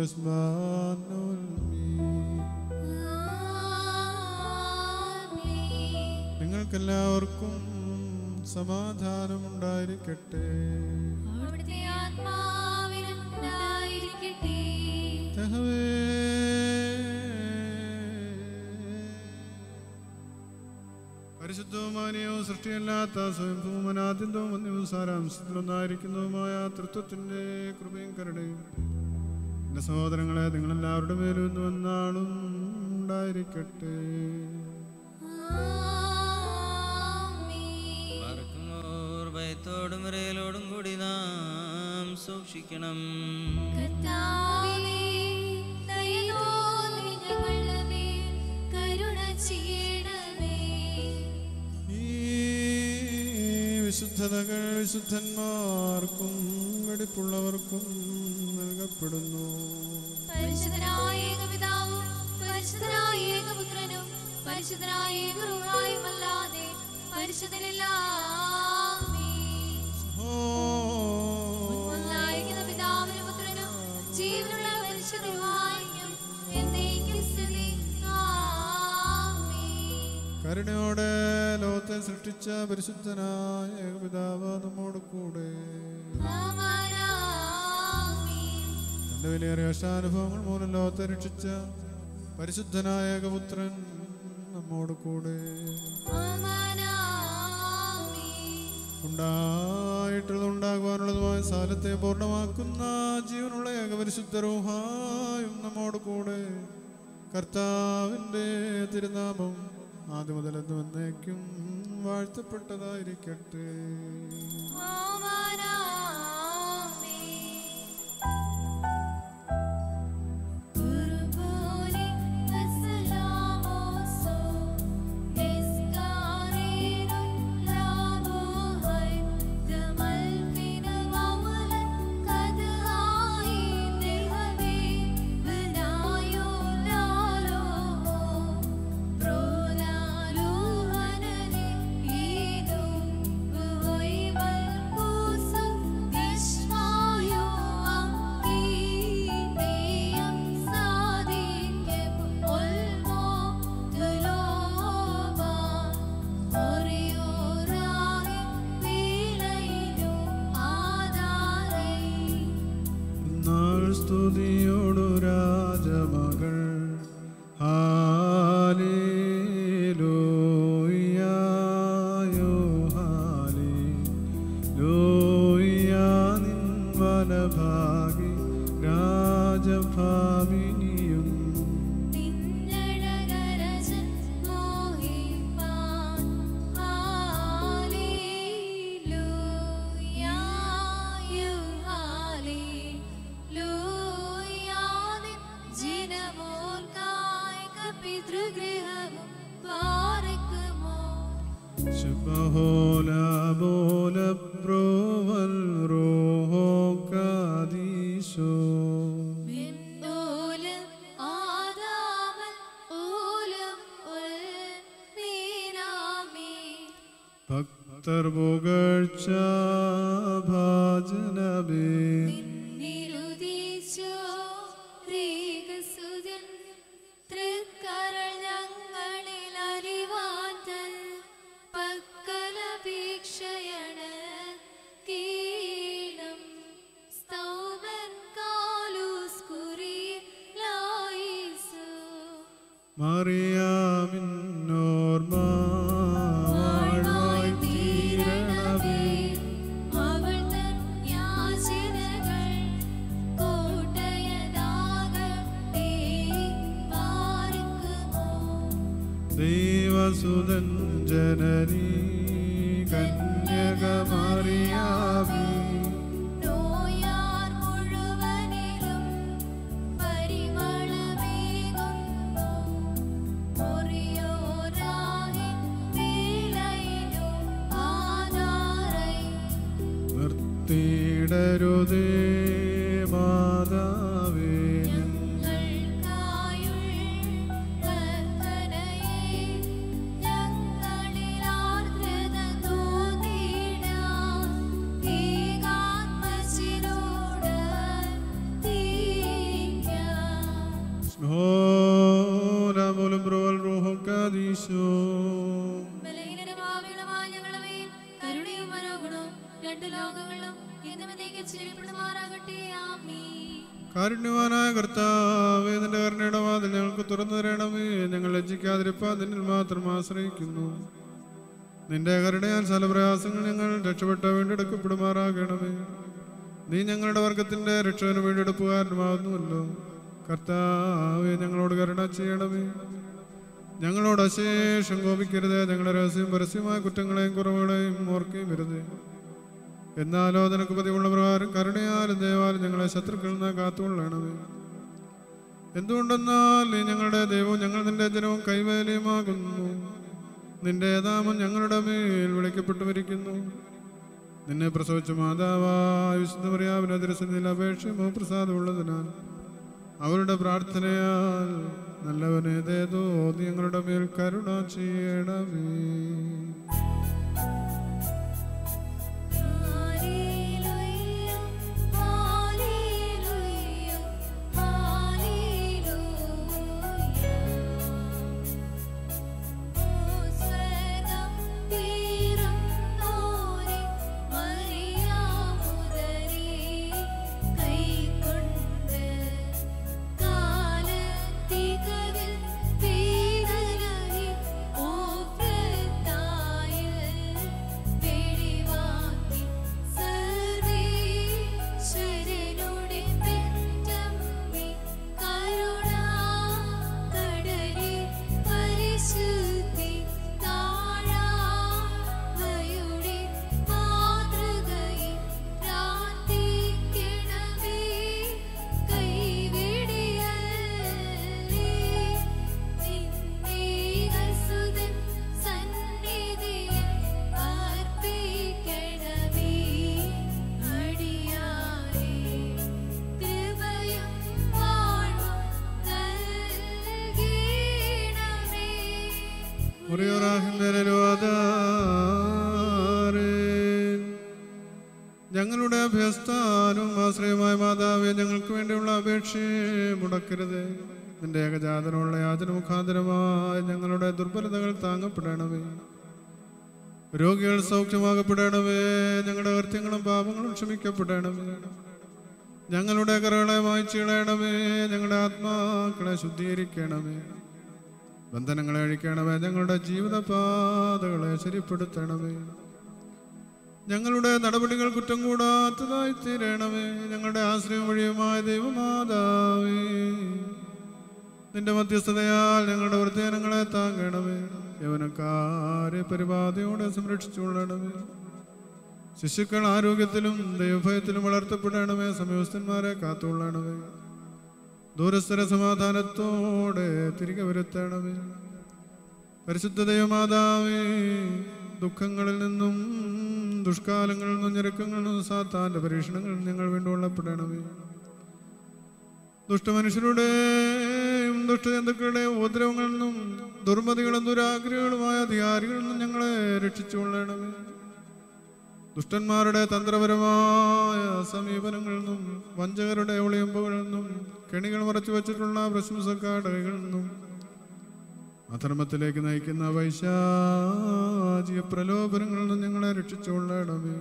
ആമേൻ. നിങ്ങൾക്കെല്ലാവർക്കും സമാധാനം ഉണ്ടായിരിക്കട്ടെ അവിടുത്തെ ആത്മാവിനും ഉണ്ടായിരിക്കട്ടെ. യഹോവേ. പരിശുദ്ധവും മാന്യവും സൃഷ്ടിയല്ലാത്ത സ്വയംഭൂമനാദ്യന്തവും വന്യവും സാരാംശത്തിലൊന്നായിരിക്കുന്നതുമായ തൃത്വത്തിന്റെ കൃപയും കരുണയും എന്റെ സഹോദരങ്ങളെ നിങ്ങളെല്ലാവരുടെ മേലും ഇന്ന് വന്നാളും ഉണ്ടായിരിക്കട്ടെ ആമേൻ. പാർക്കുമോർ ഭയത്തോടും വിറയലോടും കൂടി നാം സൂക്ഷിക്കണം കർത്താവേ, ദയ തോന്നി ഞങ്ങളുടെ മേൽ കരുണ ചെയ്യണമേ ഈ വിശുദ്ധതകൾ വിശുദ്ധന്മാർക്കും വെടിപ്പുള്ളവർക്കും നൽകപ്പെടുന്നു പരിശുദ്ധനായ ഏകപിതാവും പരിശുദ്ധനായ ഏകപുത്രനും പരിശുദ്ധനായ ഏകറുഹായുമല്ലാതെ പരിശുദ്ധനില്ലാമേ ഒന്നായിരിക്കുന്ന പിതാവിനും പുത്രനും ജീവനുള്ള പരിശുദ്ധരുമായും എന്നേക്കും സ്തുതി ആമേൻ കരുണയോടെ ലോകത്തെ സൃഷ്ടിച്ച പരിശുദ്ധനായ ഏകപിതാവ് നമ്മോട് കൂടെ ആമേൻ തന്റെ വിലയേറിയ കഷ്ടാനുഭവങ്ങൾ മൂലം ലോകത്തെ രക്ഷിച്ച പരിശുദ്ധനായ ഏകപുത്രൻ നമ്മോട് കൂടെ ആമേൻ ഉണ്ടായിട്ടുള്ളത് ഉണ്ടാകുവാനുള്ളതുമായ സാലത്തെ പൂർണ്ണമാക്കുന്ന ജീവനുള്ള ഏകപരിശുദ്ധ റൂഹായും നമ്മോട് കൂടെ കർത്താവിൻ്റെ തിരുനാമം ആദ്യം മുതൽ എന്ന് വന്നേക്കും വാഴ്ത്തപ്പെട്ടതായിരിക്കട്ടെ Pro la luz, പിതൃഗൃഹവും പാർക്കുമോ ശുഭഹോല ബോല പ്രോവൽ റോഹോ കാദീശോ വിണ്ണൂലും ആദാമൻ ഊലും ഉൽ നീനാമി ഭക്തർ പുകഴ്ച ഭാജനബേ നിരുദിച്ചോ റീകസുതൻ തൃക്കരൾ ഞങ്ങളിൽ അറിവാത്തൽ പക്കലപേക്ഷയണ് കീണം സ്തൗമൻ കാലൂസ് കുറി ലായിസു മറിയാമിന്നോർമ്മ വാഴ്വായി തീരണമേ അവൾ തൻ യാചനകൾ കൂട്ടയതാകട്ടെ പാർക്കുമോ ദൈവസുതൻ ജനനീ കന്യകമറിയാമി നോയാർ മുഴുവനിലും പരിമളമേകുന്നു ഒറിയോരാഹിൻ വേലയിലും ആധാരൈ നിർത്തിയിടരുതേ മാതാവേ സ്നോലമുലും ബ്രോൽ റോഹോ കാദീശോ രണ്ട് ലോകങ്ങളിലും എന്നതിലേക്ക് ചിരിപ്പെടുമാറാകട്ടെ ആമീ കാരുണ്യവാനായ കർത്താവേ നിന്റെ കരുണയുടെ വാതിൽ ഞങ്ങൾക്ക് തുറന്നു തരണമേ ഞങ്ങൾ ലജ്ജിക്കാതിരിപ്പാൻ നിന്നിൽ മാത്രം ആശ്രയിക്കുന്നു നിന്റെ കരുണയാൽ ചില പ്രയാസങ്ങൾ ഞങ്ങൾ രക്ഷപ്പെട്ട വീണ്ടെടുക്കപ്പെടുമാറാകണമേ നീ ഞങ്ങളുടെ വർഗത്തിന്റെ രക്ഷകന് വീണ്ടെടുപ്പുകാരനുമാകുന്നുവല്ലോ കർത്താവേ ഞങ്ങളോട് കരുണ ചെയ്യണമേ ഞങ്ങളോട് അശേഷം കോപിക്കരുത് ഞങ്ങളുടെ രഹസ്യം പരസ്യമായ കുറ്റങ്ങളെയും കുറവുകളെയും ഓർക്കുകയും വരുതേ എന്നാലോ നിനക്ക് പതിവുള്ള പ്രകാരം കരുണയാലും ദയവാലും ഞങ്ങളെ ശത്രുക്കളിൽ നിന്ന് കാത്തുകൊള്ളണമേ എന്തുകൊണ്ടെന്നാൽ നീ ഞങ്ങളുടെ ദൈവവും ഞങ്ങൾ നിന്റെ ജനവും കൈവേലയുമാകുന്നു നിന്റെ നാമം ഞങ്ങളുടെ മേൽ വിളിക്കപ്പെട്ടുമിരിക്കുന്നു നിന്നെ പ്രസവിച്ച മാതാവായ വിശുദ്ധ മറിയാവിന്റെ തിരസന്നിധിയിൽ അപേക്ഷമോ പ്രസാദമുള്ളതിനാൽ അവരുടെ പ്രാർത്ഥനയാൽ നല്ലവനെ ദേതോ നീ ഞങ്ങളുടെ മേൽ കരുണ ചെയ്യണമേ ഹല്ലേലൂയ ഹല്ലേലൂയ ഹല്ലേലൂയ ഓസ്വരം തീരം നോരി മറിയാമുദരി കൈകൊണ്ട് കാലത്തികവിൽ പീഡനഹി ഓഫ്രത്തായിൽ വെടിവാക്കി സർവീശ്വരനുടെ പെറ്റമ്മേ കരുണാ കടലി പരിശുദ്ധി താഴാവയുടെ മാതൃകയിൽ പ്രാർത്ഥിക്കണമേ കൈവിടിയല്ലേ നിന്നേകസുതൻ സന്നിധിയിൽ അർപ്പിക്കണമേ അടിയാറേ കൃപയും വാഴ്വും നൽകണമേ ഞങ്ങളുടെ അഭ്യസ്ഥാനവും ആശ്രയമായ മാതാവെ ഞങ്ങൾക്ക് വേണ്ടിയുള്ള അപേക്ഷയെ മുടക്കരുത് നിന്റെ ഏകജാതനുള്ള യാചന മുഖാന്തരമായി ഞങ്ങളുടെ ദുർബലതകൾ താങ്ങപ്പെടണമേ രോഗികൾ സൗഖ്യമാകപ്പെടണമേ ഞങ്ങളുടെ കൃത്യങ്ങളും പാപങ്ങളും ക്ഷമിക്കപ്പെടണമേ ഞങ്ങളുടെ കറകളെ മായ്ച്ചു കളയണമേ ഞങ്ങളുടെ ആത്മാക്കളെ ശുദ്ധീകരിക്കണമേ ബന്ധനങ്ങളെ അഴിക്കണമേ ഞങ്ങളുടെ ജീവിതപാതകളെ ശരിപ്പെടുത്തണമേ ഞങ്ങളുടെ നടപടികൾ കുറ്റം കൂടാത്തതായി തീരണമേ ഞങ്ങളുടെ ആശ്രയം വഴിയുമായ ദൈവമാതാവേ നിന്റെ മധ്യസ്ഥതയാൽ ഞങ്ങളുടെ വൃദ്ധജനങ്ങളെ താങ്ങണമേ യവനക്കാരെ പരിപാതയോടെ സംരക്ഷിച്ചുകൊള്ളണമേ ശിശുക്കൾ ആരോഗ്യത്തിലും ദൈവഭയത്തിലും വളർത്തപ്പെടണമേ സമയസ്ഥന്മാരെ കാത്തുകൊള്ളണമേ ദൂരസ്ഥര സമാധാനത്തോടെ തിരികെ വരുത്തണമേ പരിശുദ്ധ ദൈവമാതാവേ ദുഃഖങ്ങളിൽ നിന്നും ദുഷ്കാലങ്ങളിൽ നിന്നും ഞെരുക്കങ്ങളിൽ നിന്നും സാത്താന്റെ പരീക്ഷണങ്ങളിൽ നിന്നും ഞങ്ങൾ വീണ്ടുകൊള്ളപ്പെടണമേ ദുഷ്ടമനുഷ്യരുടെയും ദുഷ്ടജന്തുക്കളുടെയും ഉപദ്രവങ്ങളിൽ നിന്നും ദുർമതികളും ദുരാഗ്രഹങ്ങളുമായ അധികാരികളിൽ നിന്നും ഞങ്ങളെ രക്ഷിച്ചുകൊള്ളണമേ ദുഷ്ടന്മാരുടെ തന്ത്രപരമായ സമീപനങ്ങളിൽ നിന്നും വഞ്ചകരുടെ ഒളിയമ്പുകളിൽ നിന്നും കെണികൾ മറച്ചു വച്ചിട്ടുള്ള പ്രശംസക്കാരുടെ കൈകളിൽ നിന്നും അധർമ്മത്തിലേക്ക് നയിക്കുന്ന വൈശാചിക പ്രലോഭനങ്ങളിൽ നിന്നും ഞങ്ങളെ രക്ഷിച്ചുകൊള്ളണമേ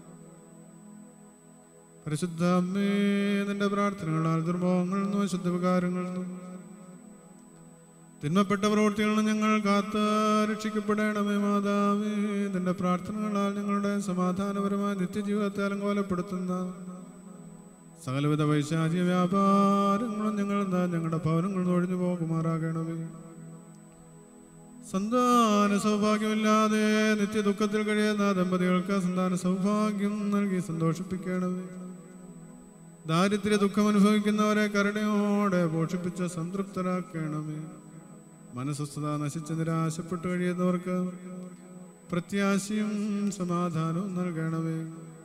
പരിശുദ്ധ അമ്മേ നിന്റെ പ്രാർത്ഥനകളാൽ ദുർഭോഗങ്ങളിൽ നിന്നും അശുദ്ധ വികാരങ്ങളിൽ നിന്നും തിന്മപ്പെട്ട പ്രവൃത്തികളിൽ നിന്ന് ഞങ്ങൾ കാത്ത് രക്ഷിക്കപ്പെടണമേ മാതാവേ നിന്റെ പ്രാർത്ഥനകളാൽ ഞങ്ങളുടെ സമാധാനപരമായ നിത്യജീവിതത്തെ അലങ്കോലപ്പെടുത്തുന്ന സകലവിധ വൈശാചിക വ്യാപാരങ്ങളും ഞങ്ങൾ എന്താ ഞങ്ങളുടെ ഭവനങ്ങളിൽ നിന്ന് ഒഴിഞ്ഞു പോകുമാറാകണമേ സന്താന സൗഭാഗ്യമില്ലാതെ നിത്യ ദുഃഖത്തിൽ കഴിയുന്ന ദമ്പതികൾക്ക് സന്താന സൗഭാഗ്യം നൽകി സന്തോഷിപ്പിക്കണമേ ദാരിദ്ര്യ ദുഃഖം അനുഭവിക്കുന്നവരെ കരുണയോടെ പോഷിപ്പിച്ച് സംതൃപ്തരാക്കണമേ മനസ്വസ്ഥത നശിച്ച് നിരാശപ്പെട്ട് കഴിയുന്നവർക്ക് പ്രത്യാശയും സമാധാനവും നൽകണമേ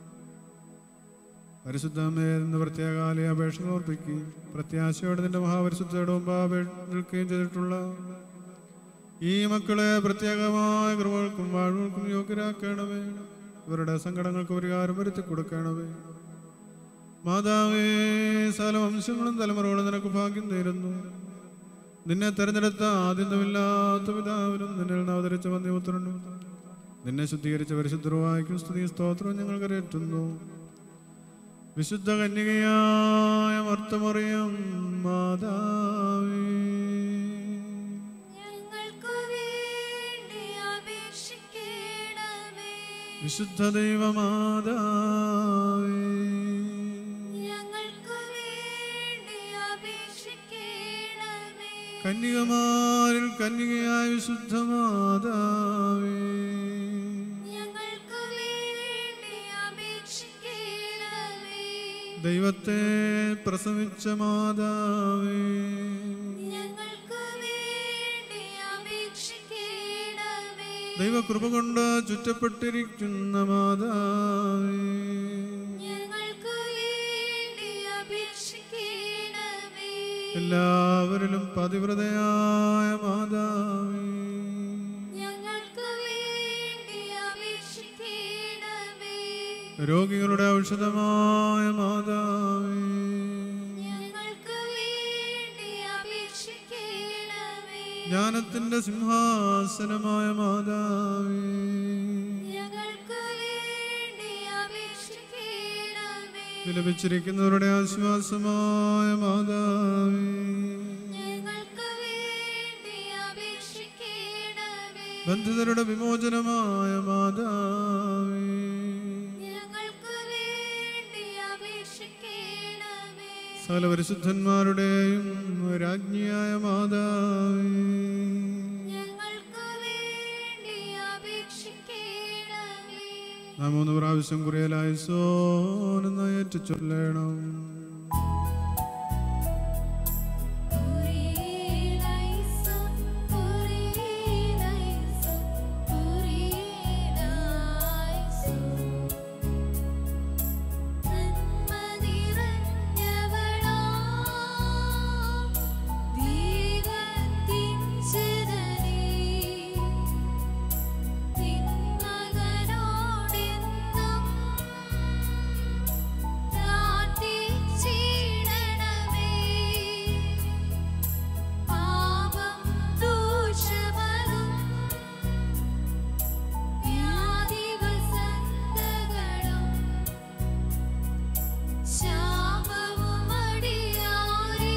പരിശുദ്ധമേ എന്ന് പ്രത്യേകാലയ അപേക്ഷ സമർപ്പിക്കുകയും പ്രത്യാശയോടെ നിന്റെ മഹാപരിശുദ്ധയുടെ മുമ്പ് നിൽക്കുകയും ചെയ്തിട്ടുള്ള ഈ മക്കളെ പ്രത്യേകമായ കൃപകൾക്കും വാഴ്വുകൾക്കും യോഗ്യരാക്കണമേ ഇവരുടെ സങ്കടങ്ങൾക്ക് പരിഹാരം വരുത്തി കൊടുക്കണമേ മാതാവേ സകല വംശങ്ങളും തലമുറകളും നിനക്ക് ഭാഗ്യം നേരുന്നു നിന്നെ തെരഞ്ഞെടുത്ത ആദ്യന്തമില്ലാത്ത പിതാവിനും നിന്നിൽ നിന്ന് അവതരിച്ച വന്യപുത്രനും നിന്നെ ശുദ്ധീകരിച്ച പരിശുദ്ധരുവായ്ക്കും സ്തുതി സ്തോത്രവും ഞങ്ങൾ കരയറ്റുന്നു വിശുദ്ധ കന്യകയായ മർത്തമറിയം മാതാവേ ഞങ്ങൾക്കു വേണ്ടി അപേക്ഷിക്കണമേ വിശുദ്ധ ദൈവമാതാവേ ഞങ്ങൾക്കു വേണ്ടി അപേക്ഷിക്കണമേ കന്യകമാരിൽ കന്യകയായ വിശുദ്ധ മാതാവേ ഞങ്ങൾക്കു വേണ്ടി അപേക്ഷിക്കണമേ ദൈവത്തെ പ്രസവിച്ച മാതാവേ ഞങ്ങൾക്കു വേണ്ടി അപേക്ഷിക്കണമേ ദൈവകൃപ കൊണ്ട് ചുറ്റപ്പെട്ടിരിക്കുന്ന മാതാവേ ഞങ്ങൾക്കു വേണ്ടി അപേക്ഷിക്കണമേ എല്ലാവരിലും പതിവ്രതയായ മാതാവേ ഞങ്ങൾക്കു വേണ്ടി അപേക്ഷിക്കണമേ രോഗികളുടെ ഔഷധമായ മാതാവേ ഞങ്ങൾക്കു വേണ്ടി അപേക്ഷിക്കണമേ ജ്ഞാനത്തിന്റെ സിംഹാസനമായ മാതാവേ ഞങ്ങൾക്കു വേണ്ടി അപേക്ഷിക്കണമേ വിലപിച്ചിരിക്കുന്നവരുടെ ആശ്വാസമായ മാതാവേ ഞങ്ങൾക്കു വേണ്ടി അപേക്ഷിക്കണമേ ബന്ധിതരുടെ വിമോചനമായ മാതാവേ ഞങ്ങൾക്കു വേണ്ടി അപേക്ഷിക്കണമേ സകല പരിശുദ്ധന്മാരുടെയും രാജ്ഞിയായ മാതാവേ ഞങ്ങൾക്കു വേണ്ടി അപേക്ഷിക്കണമേ നാം മൂന്ന് പ്രാവശ്യം കുറയലായി സോനെന്ന് ഏറ്റു ചൊല്ലണം കുരിലൈസം കുരിലൈസം കുരിലൈസം നന്മനിറഞ്ഞവളാ ദൈവത്തിൻ ജനനീ നിൻ മകനോടെന്നും പ്രാർത്ഥിച്ചിടണമേ പാപം ദോഷമതും വ്യാധിവസന്തകളും ശാപവുമടിയാരേ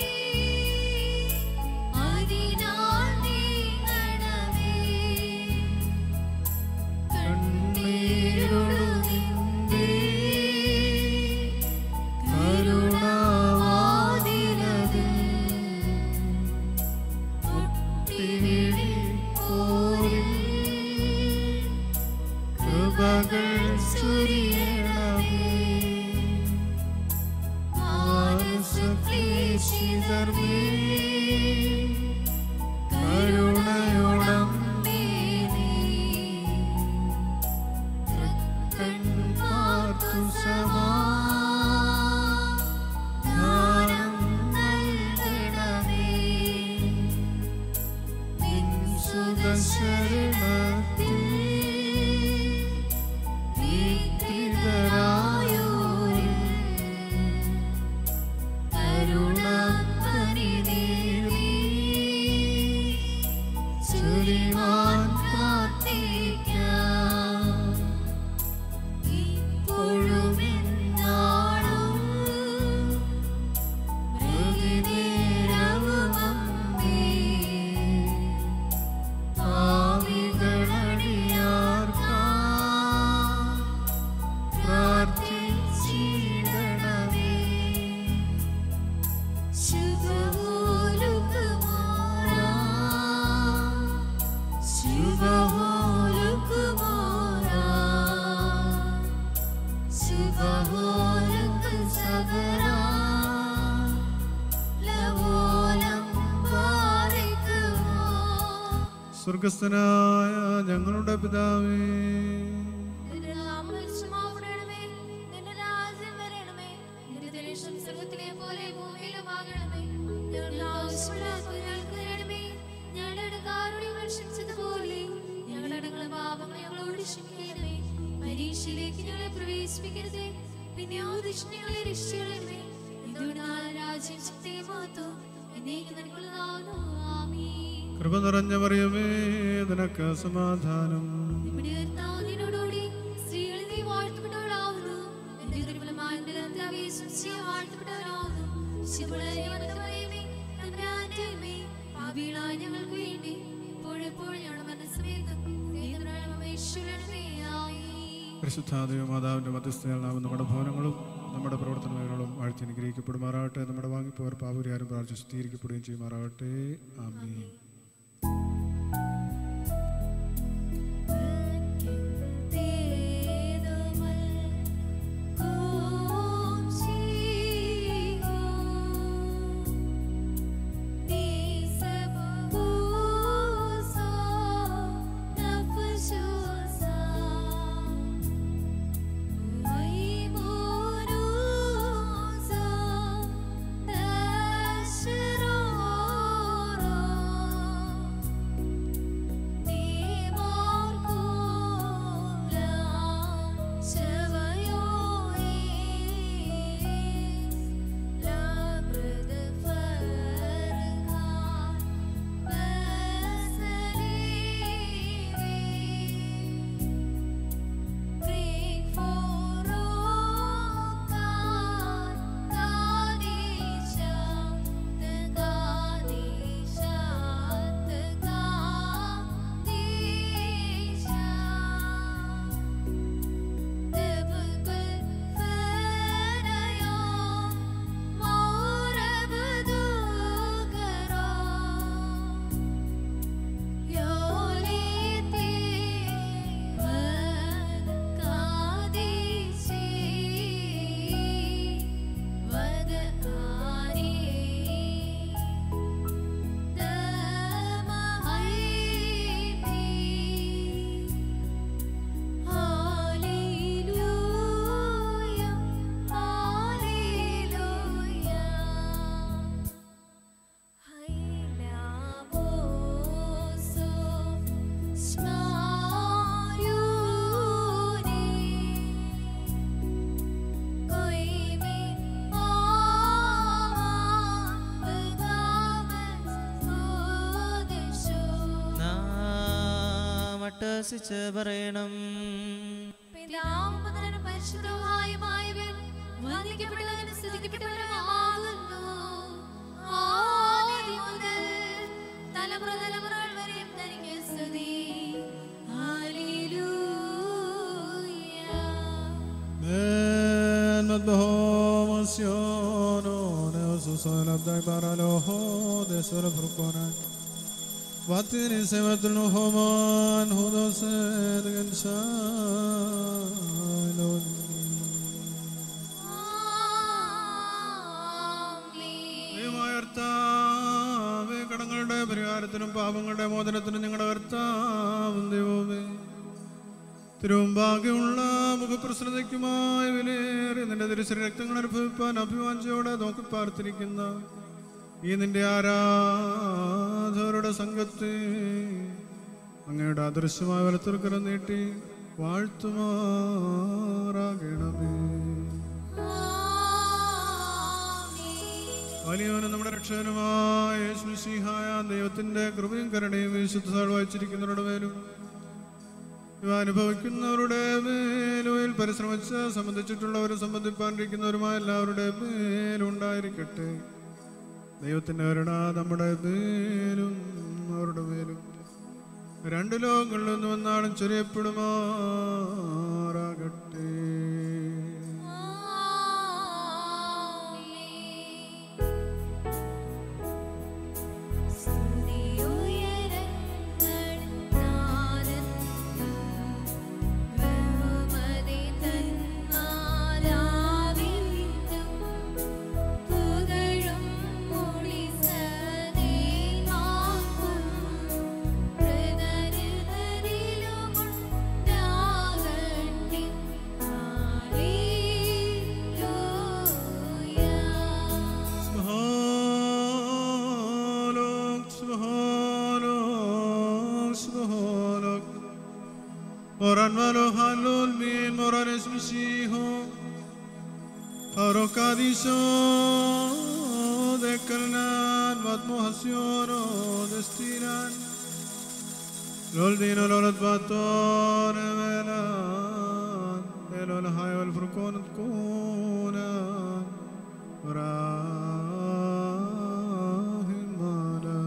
അതിനാൽ നീങ്ങണമേ കണ്ണീരൊഴുകിൻ്റെ കരുണാവാതിലതിൽ മുട്ടിവിളിപ്പോരിൽ കൃപകൾ ചൊരിയണമേ മാനസക്ലേശിത ശരണത്തിൽ വിദ്രിതരായോരിൽ കരുണക്കനിനീറി ചൊരിവാൻ പ്രാർത്ഥിക്കാം ഇപ്പോഴും എന്നാളും പ്രതിനേരവും അമ്മേ പാവികളടിയാർക്കാം പ്രാർത്ഥിച്ചിടണമേ ശുഭഹോലുക്കുമാരാ ശുഭഹോലുക്കുമാരാ ശുഭഹോലുക്കു സബരാ ലവോലം ബാരിക്കുമോ സ്വർഗസ്ഥനായ ഞങ്ങളുടെ പിതാവേ നിന്റെ നാമം പരിശുദ്ധമാവണമേ. നിന്റെ രാജ്യം വരണമേ. നിന്റെ തിരുശം സ്വർഗ്ഗത്തിലെ പോലെ ഭൂമിയിലുമാകണമേ. ഞങ്ങൾക്ക് ആവശ്യമുള്ള അപ്പോൾ ഞങ്ങൾക്ക് തരണമേ. ഞങ്ങളുടെ ഇടക്കാരോട് ഞങ്ങൾ ക്ഷമിച്ചതുപോലെ ഞങ്ങളുടെ ഇടങ്ങളെ പാപങ്ങൾ ഞങ്ങളോട് ക്ഷമിക്കണമേ. പരീക്ഷയിലേക്ക് ഞങ്ങളെ പ്രവേശിപ്പിക്കരുതേ പിന്നെയോ ദുഷ്ടങ്ങളെ രക്ഷിക്കണമേ എന്തുകൊണ്ടാൽ രാജ്യം ശക്തിയും മഹത്വവും എന്നേക്കും നിനക്കുള്ളതാകുന്നു. ആമേൻ. കൃപ നിറഞ്ഞ പറയുമേ നിനക്ക് സമാധാനം നമ്മുടെ കർത്താവ് നിന്നോടുകൂടി സ്ത്രീകളിൽ നീ വാഴ്ത്തപ്പെട്ടവളാവുന്നു. നിന്റെ ദുർബലമായ നിന്റെ കർത്താവ് യേശുമിശിഹാ വാഴ്ത്തപ്പെട്ടവനാവുന്നു. ശുഭളായ വനിത മറിയമേ, തമ്പുരാന്റെ അമ്മേ, പാപികളായ ഞങ്ങൾക്ക് വേണ്ടി ഇപ്പോഴെപ്പോഴും ഞങ്ങളുടെ മരണസമയത്തും ദൈവത്തിനായ അപേക്ഷിച്ചുകൊള്ളണമേ. ആമേൻ. പരിശുദ്ധാദേവ മാതാവിന്റെ മധ്യസ്ഥയാൽ നാം നമ്മുടെ ഭവനങ്ങളും നമ്മുടെ പ്രവർത്തന മേഖലകളും വാഴ്ത്തി അനുഗ്രഹിക്കപ്പെടുമാറാകട്ടെ നമ്മുടെ വാങ്ങിപ്പോർ പാപുരിയാരും പ്രാർത്ഥിച്ച് സ്ഥിരീകരിക്കപ്പെടുകയും ചെയ്യുമാറാകട്ടെ ആമീൻ നാം അട്ടഹസിച്ച് പറയണം പിതാവുമുതലും പരിശുദ്ധവുമായവൻ വന്ദിക്കപ്പെട്ടവനും സ്തുതിക്കപ്പെട്ടവനുമാകുന്നു. ആദി മുതൽ തലമുറ തലമുറകൾ വരെയും തനിക്ക് സ്തുതി. ഹല്ലേലൂയ. Ben madbahomasiono neosusalabdai paraloho desura frukonan Vatini sevatul homan hudosed gensailon ആമേൻ. ദൈവമായ കർത്താവേ, കടങ്ങളുടെ പരിഹാരത്തിനും പാപങ്ങളുടെ മോചനത്തിനും ഞങ്ങളുടെ കർത്താവും ദൈവമേ തിരുവമ്പാകെയുള്ള മുഖപ്രസന്നതയ്ക്കുമായി വിലയേറി നിന്റെ തിരുശരി രക്തങ്ങൾ അനുഭവിപ്പാൻ അഭിവാഞ്ചയോടെ നോക്കി പാർത്തിരിക്കുന്ന ഈ നിന്റെ ആരാധകരുടെ സംഘത്തെ അങ്ങയുടെ അദൃശ്യമായ വലത്തുർക്കരം നീട്ടി വാഴ്ത്തുമാറാകണമേ വലിയവനും നമ്മുടെ രക്ഷകനുമായ യേശുമിശിഹായ ദൈവത്തിന്റെ കൃപയും കരുണയും വിശുദ്ധ വായിച്ചിരിക്കുന്നവരുടെ മേലും ഇവ അനുഭവിക്കുന്നവരുടെ മേലും പരിശ്രമിച്ച് സംബന്ധിച്ചിട്ടുള്ളവരും സംബന്ധിപ്പാണ്ടിരിക്കുന്നവരുമായ എല്ലാവരുടെ മേലും ഉണ്ടായിരിക്കട്ടെ ദൈവത്തിന്റെ കരുണ നമ്മുടെ മേലും അവരുടെ മേലും രണ്ട് ലോകങ്ങളിൽ നിന്നും എന്നാളും ചൊരിയപ്പെടുമാറാകട്ടെ سبحانك سبحانك سبحانك Moran malo halul min moran es misiho Parocadiso de calnan vat mohasiono destinan Loldino lolat baton emelan Elol hayo el frukon kunan Rahimana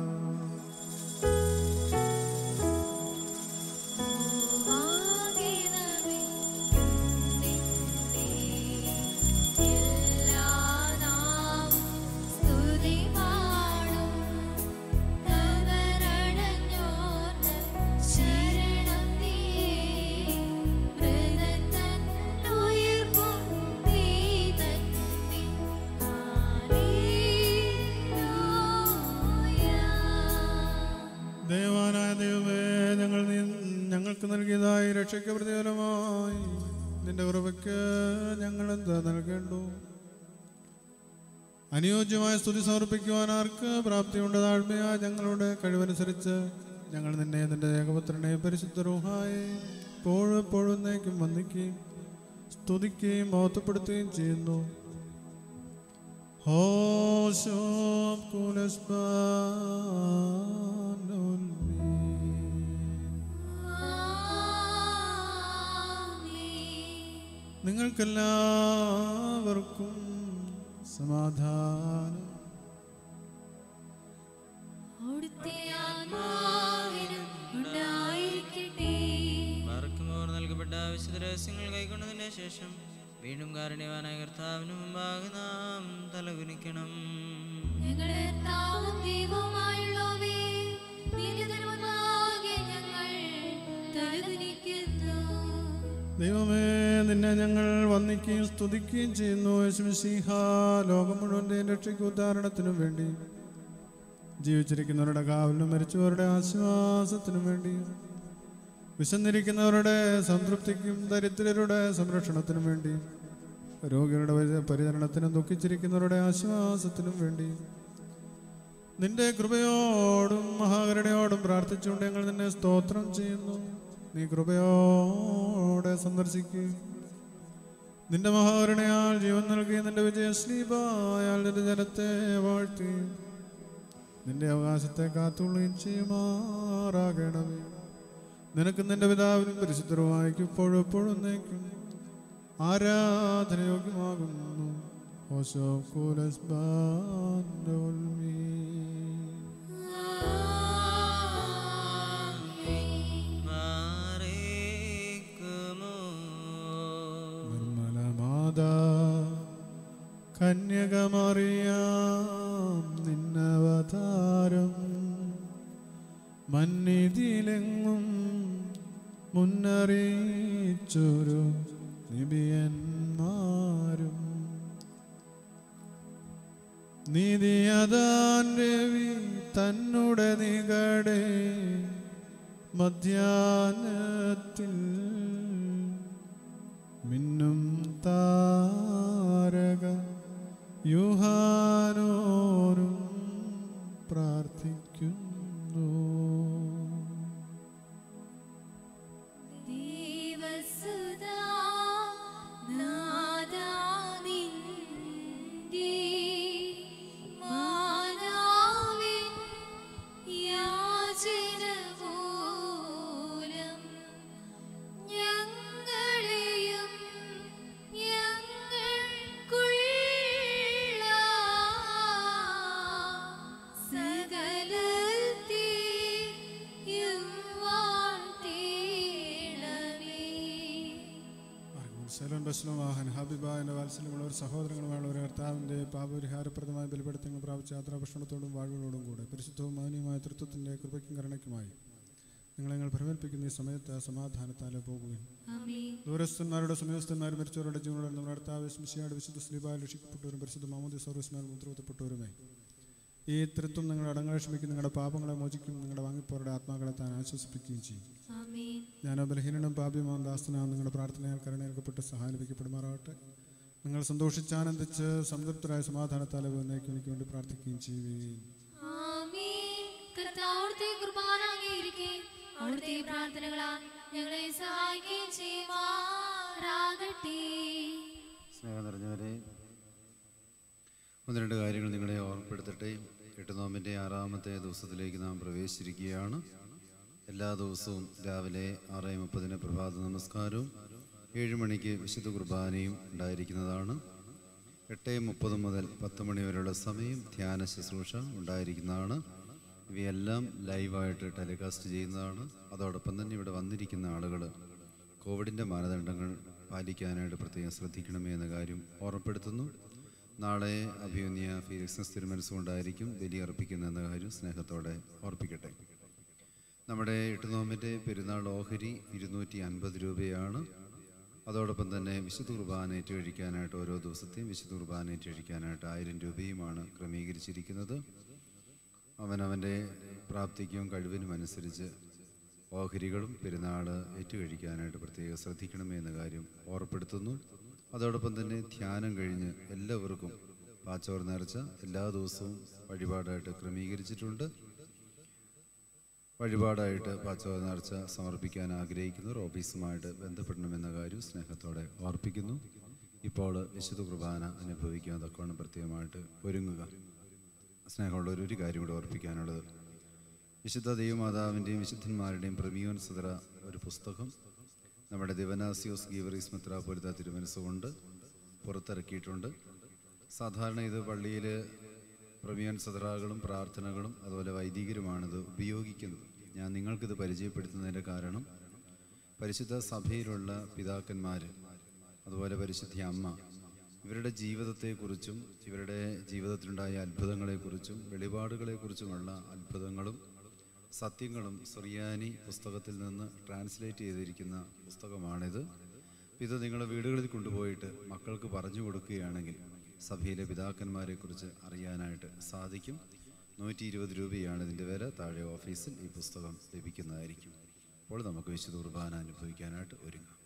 ദൈവാനായ ദൈവമേ ഞങ്ങൾ നീ- ഞങ്ങൾക്ക് നൽകിയതായി രക്ഷയ്ക്ക് പ്രതിഫലമായി നിന്റെ കൃപയ്ക്ക് ഞങ്ങൾ എന്താ നൽകേണ്ടു അനുയോജ്യമായ സ്തുതി സമർപ്പിക്കുവാൻ ആർക്ക് പ്രാപ്തിയുണ്ട് താഴ്മയായ ഞങ്ങളുടെ കഴിവനുസരിച്ച് ഞങ്ങൾ നിന്നെ നിന്റെ ഏകപുത്രനെ പരിശുദ്ധ റൂഹായി എപ്പോഴും എപ്പോഴും എന്നേക്കും വന്ദിക്കുകയും സ്തുതിക്കുകയും മഹത്വപ്പെടുത്തുകയും ചെയ്യുന്നു ഹോശോം കുലസ്മാനുൽമീൻ. നിങ്ങൾക്കെല്ലാവർക്കും സമാധാനം പാർക്കുമോർ നൽകപ്പെട്ട വിശുദ്ധ രഹസ്യങ്ങൾ കൈക്കൊണ്ടതിന് ശേഷം വീണ്ടും കാരുണ്യവാനായ കർത്താവിന് മുമ്പാകെ നാം തലകുനിക്കണം ഞങ്ങളുടെ കർത്താവും ദൈവവുമായുള്ളവേ, നിന്റെ തിരുമുൻപാകെ ഞങ്ങൾ തലകുനിക്കുന്നു. ദൈവമേ നിന്നെ ഞങ്ങൾ വന്ദിക്കുകയും സ്തുതിക്കുകയും ചെയ്യുന്നു യേശുമിശിഹ ലോകം മുഴുവൻ്റെ രക്ഷയ്ക്ക് ഉദ്ധാരണത്തിനും വേണ്ടി ജീവിച്ചിരിക്കുന്നവരുടെ കാവലിനും മരിച്ചവരുടെ ആശ്വാസത്തിനും വേണ്ടി വിശന്നിരിക്കുന്നവരുടെ സംതൃപ്തിക്കും ദരിദ്രരുടെ സംരക്ഷണത്തിനും വേണ്ടി രോഗികളുടെ പരി- പരിചരണത്തിനും ദുഃഖിച്ചിരിക്കുന്നവരുടെ ആശ്വാസത്തിനും വേണ്ടി നിന്റെ കൃപയോടും മഹാകരുണയോടും പ്രാർത്ഥിച്ചുകൊണ്ട് ഞങ്ങൾ നിന്നെ സ്തോത്രം ചെയ്യുന്നു നീ കൃപയോടെ സന്ദർശിക്കുകയും നിന്റെ മഹാകരുണയാൽ ജീവൻ നൽകി നിന്റെ വിജയശ്ലീപായാൽ നിന്റെ ജനത്തെ വാഴ്ത്തി നിന്റെ അവകാശത്തെ കാത്തുള്ളുകയും ചെയ്യുമാറാകണമേ നിനക്ക് നിന്റെ പിതാവിനും പരിശുദ്ധരുമായിരിക്കും ഇപ്പോഴും എപ്പോഴും എന്നേക്കും ആരാധനയോഗ്യമാകുന്നു ഓശോ കൂലസ് നിർമ്മല മാതാ കന്യകമറിയാം നിന്നവതാരം മന്നിതിലെങ്ങും മുന്നറിയിച്ചൊരു നിബിയന്മാരും നീതിയതാൻ രവി തന്നുടെ നികടെ മധ്യാനത്തിൽ മിന്നും താരക യുഹാനോരും പ്രാർത്ഥിക്കുന്നു ശലോൻ ബസ്ലോമാഹൻ ഹബിബ എന്ന വാത്സല്യമുള്ള ഒരു സഹോദരങ്ങളുമാണ് ഒരു കർത്താവിൻ്റെ പാപപരിഹാരപ്രദമായ ബലിപ്പെടുത്തങ്ങൾ പ്രാപിച്ച യാത്രാഭക്ഷണത്തോടും വാഴ്വുകളോടും കൂടെ പരിശുദ്ധവും മാന്യമായ തൃത്വത്തിൻ്റെ കൃപയ്ക്കും കരുണയ്ക്കുമായി നിങ്ങളെ ഞങ്ങൾ ഭരമേൽപ്പിക്കുന്ന ഈ സമയത്ത് സമാധാനത്താലെ പോകുകയും ആമേൻ ദൂരസ്ഥന്മാരുടെ സമയസ്ഥന്മാർ മരിച്ചവരുടെ ജീവനോടെ നമ്മുടെ കർത്താവ് സ്മിശിയാട് വിശുദ്ധ സ്ലീബാൽ രക്ഷിക്കപ്പെട്ടവരും പരിശുദ്ധ മാമോദി സർവസ്മാൻ മുദ്രവത്തപ്പെട്ടവരുമേ ഈ തൃത്വം നിങ്ങളുടെ അടങ്ങളെ ക്ഷമിക്കും നിങ്ങളുടെ പാപങ്ങളെ മോചിക്കും നിങ്ങളുടെ വാങ്ങിപ്പോരുടെ ആത്മാക്കളെ താൻ ആശ്വസിപ്പിക്കുകയും ചെയ്യും ആമേൻ ഞാനോ ബലഹീനനും പാപ്യമാൻ ദാസനാം നിങ്ങളുടെ പ്രാർത്ഥനയാൽ കരുണയേൽക്കപ്പെട്ട് സഹായിപ്പിക്കപ്പെടുമാറാവട്ടെ നിങ്ങൾ സന്തോഷിച്ചാനന്ദിച്ച് സംതൃപ്തരായ സമാധാനത്താലെ എന്നേക്കും എനിക്ക് വേണ്ടി പ്രാർത്ഥിക്കുകയും ചെയ്യുകയും ആമേൻ കർത്താവിടുത്തെ കുർബാന അംഗീകരിക്കുകയും അവിടുത്തെ പ്രാർത്ഥനകളാൽ ഞങ്ങളെ സഹായിക്കുകയും ചെയ്യുമാറാകട്ടെ സ്നേഹം നിറഞ്ഞവരെ ഒന്ന് രണ്ട് കാര്യങ്ങൾ നിങ്ങളെ ഓർമ്മപ്പെടുത്തട്ടെ എട്ട് നോമ്പിൻ്റെ ആറാമത്തെ ദിവസത്തിലേക്ക് നാം പ്രവേശിച്ചിരിക്കുകയാണ് എല്ലാ ദിവസവും രാവിലെ ആറ് മുപ്പതിന് പ്രഭാത നമസ്കാരവും ഏഴ് മണിക്ക് വിശുദ്ധ കുർബാനയും ഉണ്ടായിരിക്കുന്നതാണ് എട്ട് മുപ്പത് മുതൽ പത്ത് മണി വരെയുള്ള സമയം ധ്യാന ശുശ്രൂഷ ഉണ്ടായിരിക്കുന്നതാണ് ഇവയെല്ലാം ലൈവായിട്ട് ടെലികാസ്റ്റ് ചെയ്യുന്നതാണ് അതോടൊപ്പം തന്നെ ഇവിടെ വന്നിരിക്കുന്ന ആളുകൾ കോവിഡിൻ്റെ മാനദണ്ഡങ്ങൾ പാലിക്കാനായിട്ട് പ്രത്യേകം ശ്രദ്ധിക്കണമേ എന്ന കാര്യം ഓർമ്മപ്പെടുത്തുന്നു നാളെ അഭിമന്യ ഫീലിക്സസ് തിരുമനസ്സുകൊണ്ടായിരിക്കും ബലി അർപ്പിക്കുന്ന എന്ന കാര്യം സ്നേഹത്തോടെ ഓർപ്പിക്കട്ടെ നമ്മുടെ എട്ടുനോമ്പിൻ്റെ പെരുന്നാൾ ഓഹരി ഇരുന്നൂറ്റി അൻപത് രൂപയാണ് അതോടൊപ്പം തന്നെ വിശുദ്ധ കുർബാന ഏറ്റുകഴിക്കാനായിട്ട് ഓരോ ദിവസത്തെയും വിശുദ്ധ കുർബാന ഏറ്റുകഴിക്കാനായിട്ട് ആയിരം രൂപയുമാണ് ക്രമീകരിച്ചിരിക്കുന്നത് അവനവൻ്റെ പ്രാപ്തിക്കും കഴിവിനും അനുസരിച്ച് ഓഹരികളും പെരുന്നാൾ ഏറ്റുകഴിക്കാനായിട്ട് പ്രത്യേകം ശ്രദ്ധിക്കണമേ എന്ന കാര്യം ഓർപ്പെടുത്തുന്നു അതോടൊപ്പം തന്നെ ധ്യാനം കഴിഞ്ഞ് എല്ലാവർക്കും പാച്ചോർ നേർച്ച എല്ലാ ദിവസവും വഴിപാടായിട്ട് ക്രമീകരിച്ചിട്ടുണ്ട് വഴിപാടായിട്ട് പാച്ചോർ നേർച്ച സമർപ്പിക്കാൻ ആഗ്രഹിക്കുന്നവർ ഓഫീസുമായിട്ട് ബന്ധപ്പെടണമെന്ന കാര്യം സ്നേഹത്തോടെ ഓർപ്പിക്കുന്നു ഇപ്പോൾ വിശുദ്ധ കുർബാന അനുഭവിക്കാൻ തക്കവണ്ണം പ്രത്യേകമായിട്ട് ഒരുങ്ങുക സ്നേഹമുള്ളവർ ഒരു കാര്യം കൂടെ ഓർപ്പിക്കാനുള്ളത് വിശുദ്ധ ദൈവമാതാവിൻ്റെയും വിശുദ്ധന്മാരുടെയും പ്രമിയോൻ സുതറ ഒരു പുസ്തകം നമ്മുടെ ദിവനാസിയോസ് ഗീവറീസ് മെത്രാപൊലിത്ത തിരുമനസ്സുകൊണ്ട് പുറത്തിറക്കിയിട്ടുണ്ട് സാധാരണ ഇത് പള്ളിയിൽ പ്രമിയോൻ സദറാകളും പ്രാർത്ഥനകളും അതുപോലെ വൈദികരുമാണിത് ഉപയോഗിക്കുന്നത് ഞാൻ നിങ്ങൾക്കിത് പരിചയപ്പെടുത്തുന്നതിൻ്റെ കാരണം പരിശുദ്ധ സഭയിലുള്ള പിതാക്കന്മാർ അതുപോലെ പരിശുദ്ധ അമ്മ ഇവരുടെ ജീവിതത്തെക്കുറിച്ചും ഇവരുടെ ജീവിതത്തിലുണ്ടായ അത്ഭുതങ്ങളെക്കുറിച്ചും വെളിപാടുകളെക്കുറിച്ചുമുള്ള അത്ഭുതങ്ങളും സത്യങ്ങളും സുറിയാനി പുസ്തകത്തിൽ നിന്ന് ട്രാൻസ്ലേറ്റ് ചെയ്തിരിക്കുന്ന പുസ്തകമാണിത് ഇത് നിങ്ങൾ വീടുകളിൽ കൊണ്ടുപോയിട്ട് മക്കൾക്ക് പറഞ്ഞു കൊടുക്കുകയാണെങ്കിൽ സഭയിലെ പിതാക്കന്മാരെക്കുറിച്ച് അറിയാനായിട്ട് സാധിക്കും നൂറ്റി ഇരുപത് രൂപയാണ് ഇതിൻ്റെ വില താഴെ ഓഫീസിൽ ഈ പുസ്തകം ലഭിക്കുന്നതായിരിക്കും അപ്പോൾ നമുക്ക് വിശുദ്ധ കുർബാന അനുഭവിക്കാനായിട്ട് ഒരുങ്ങാം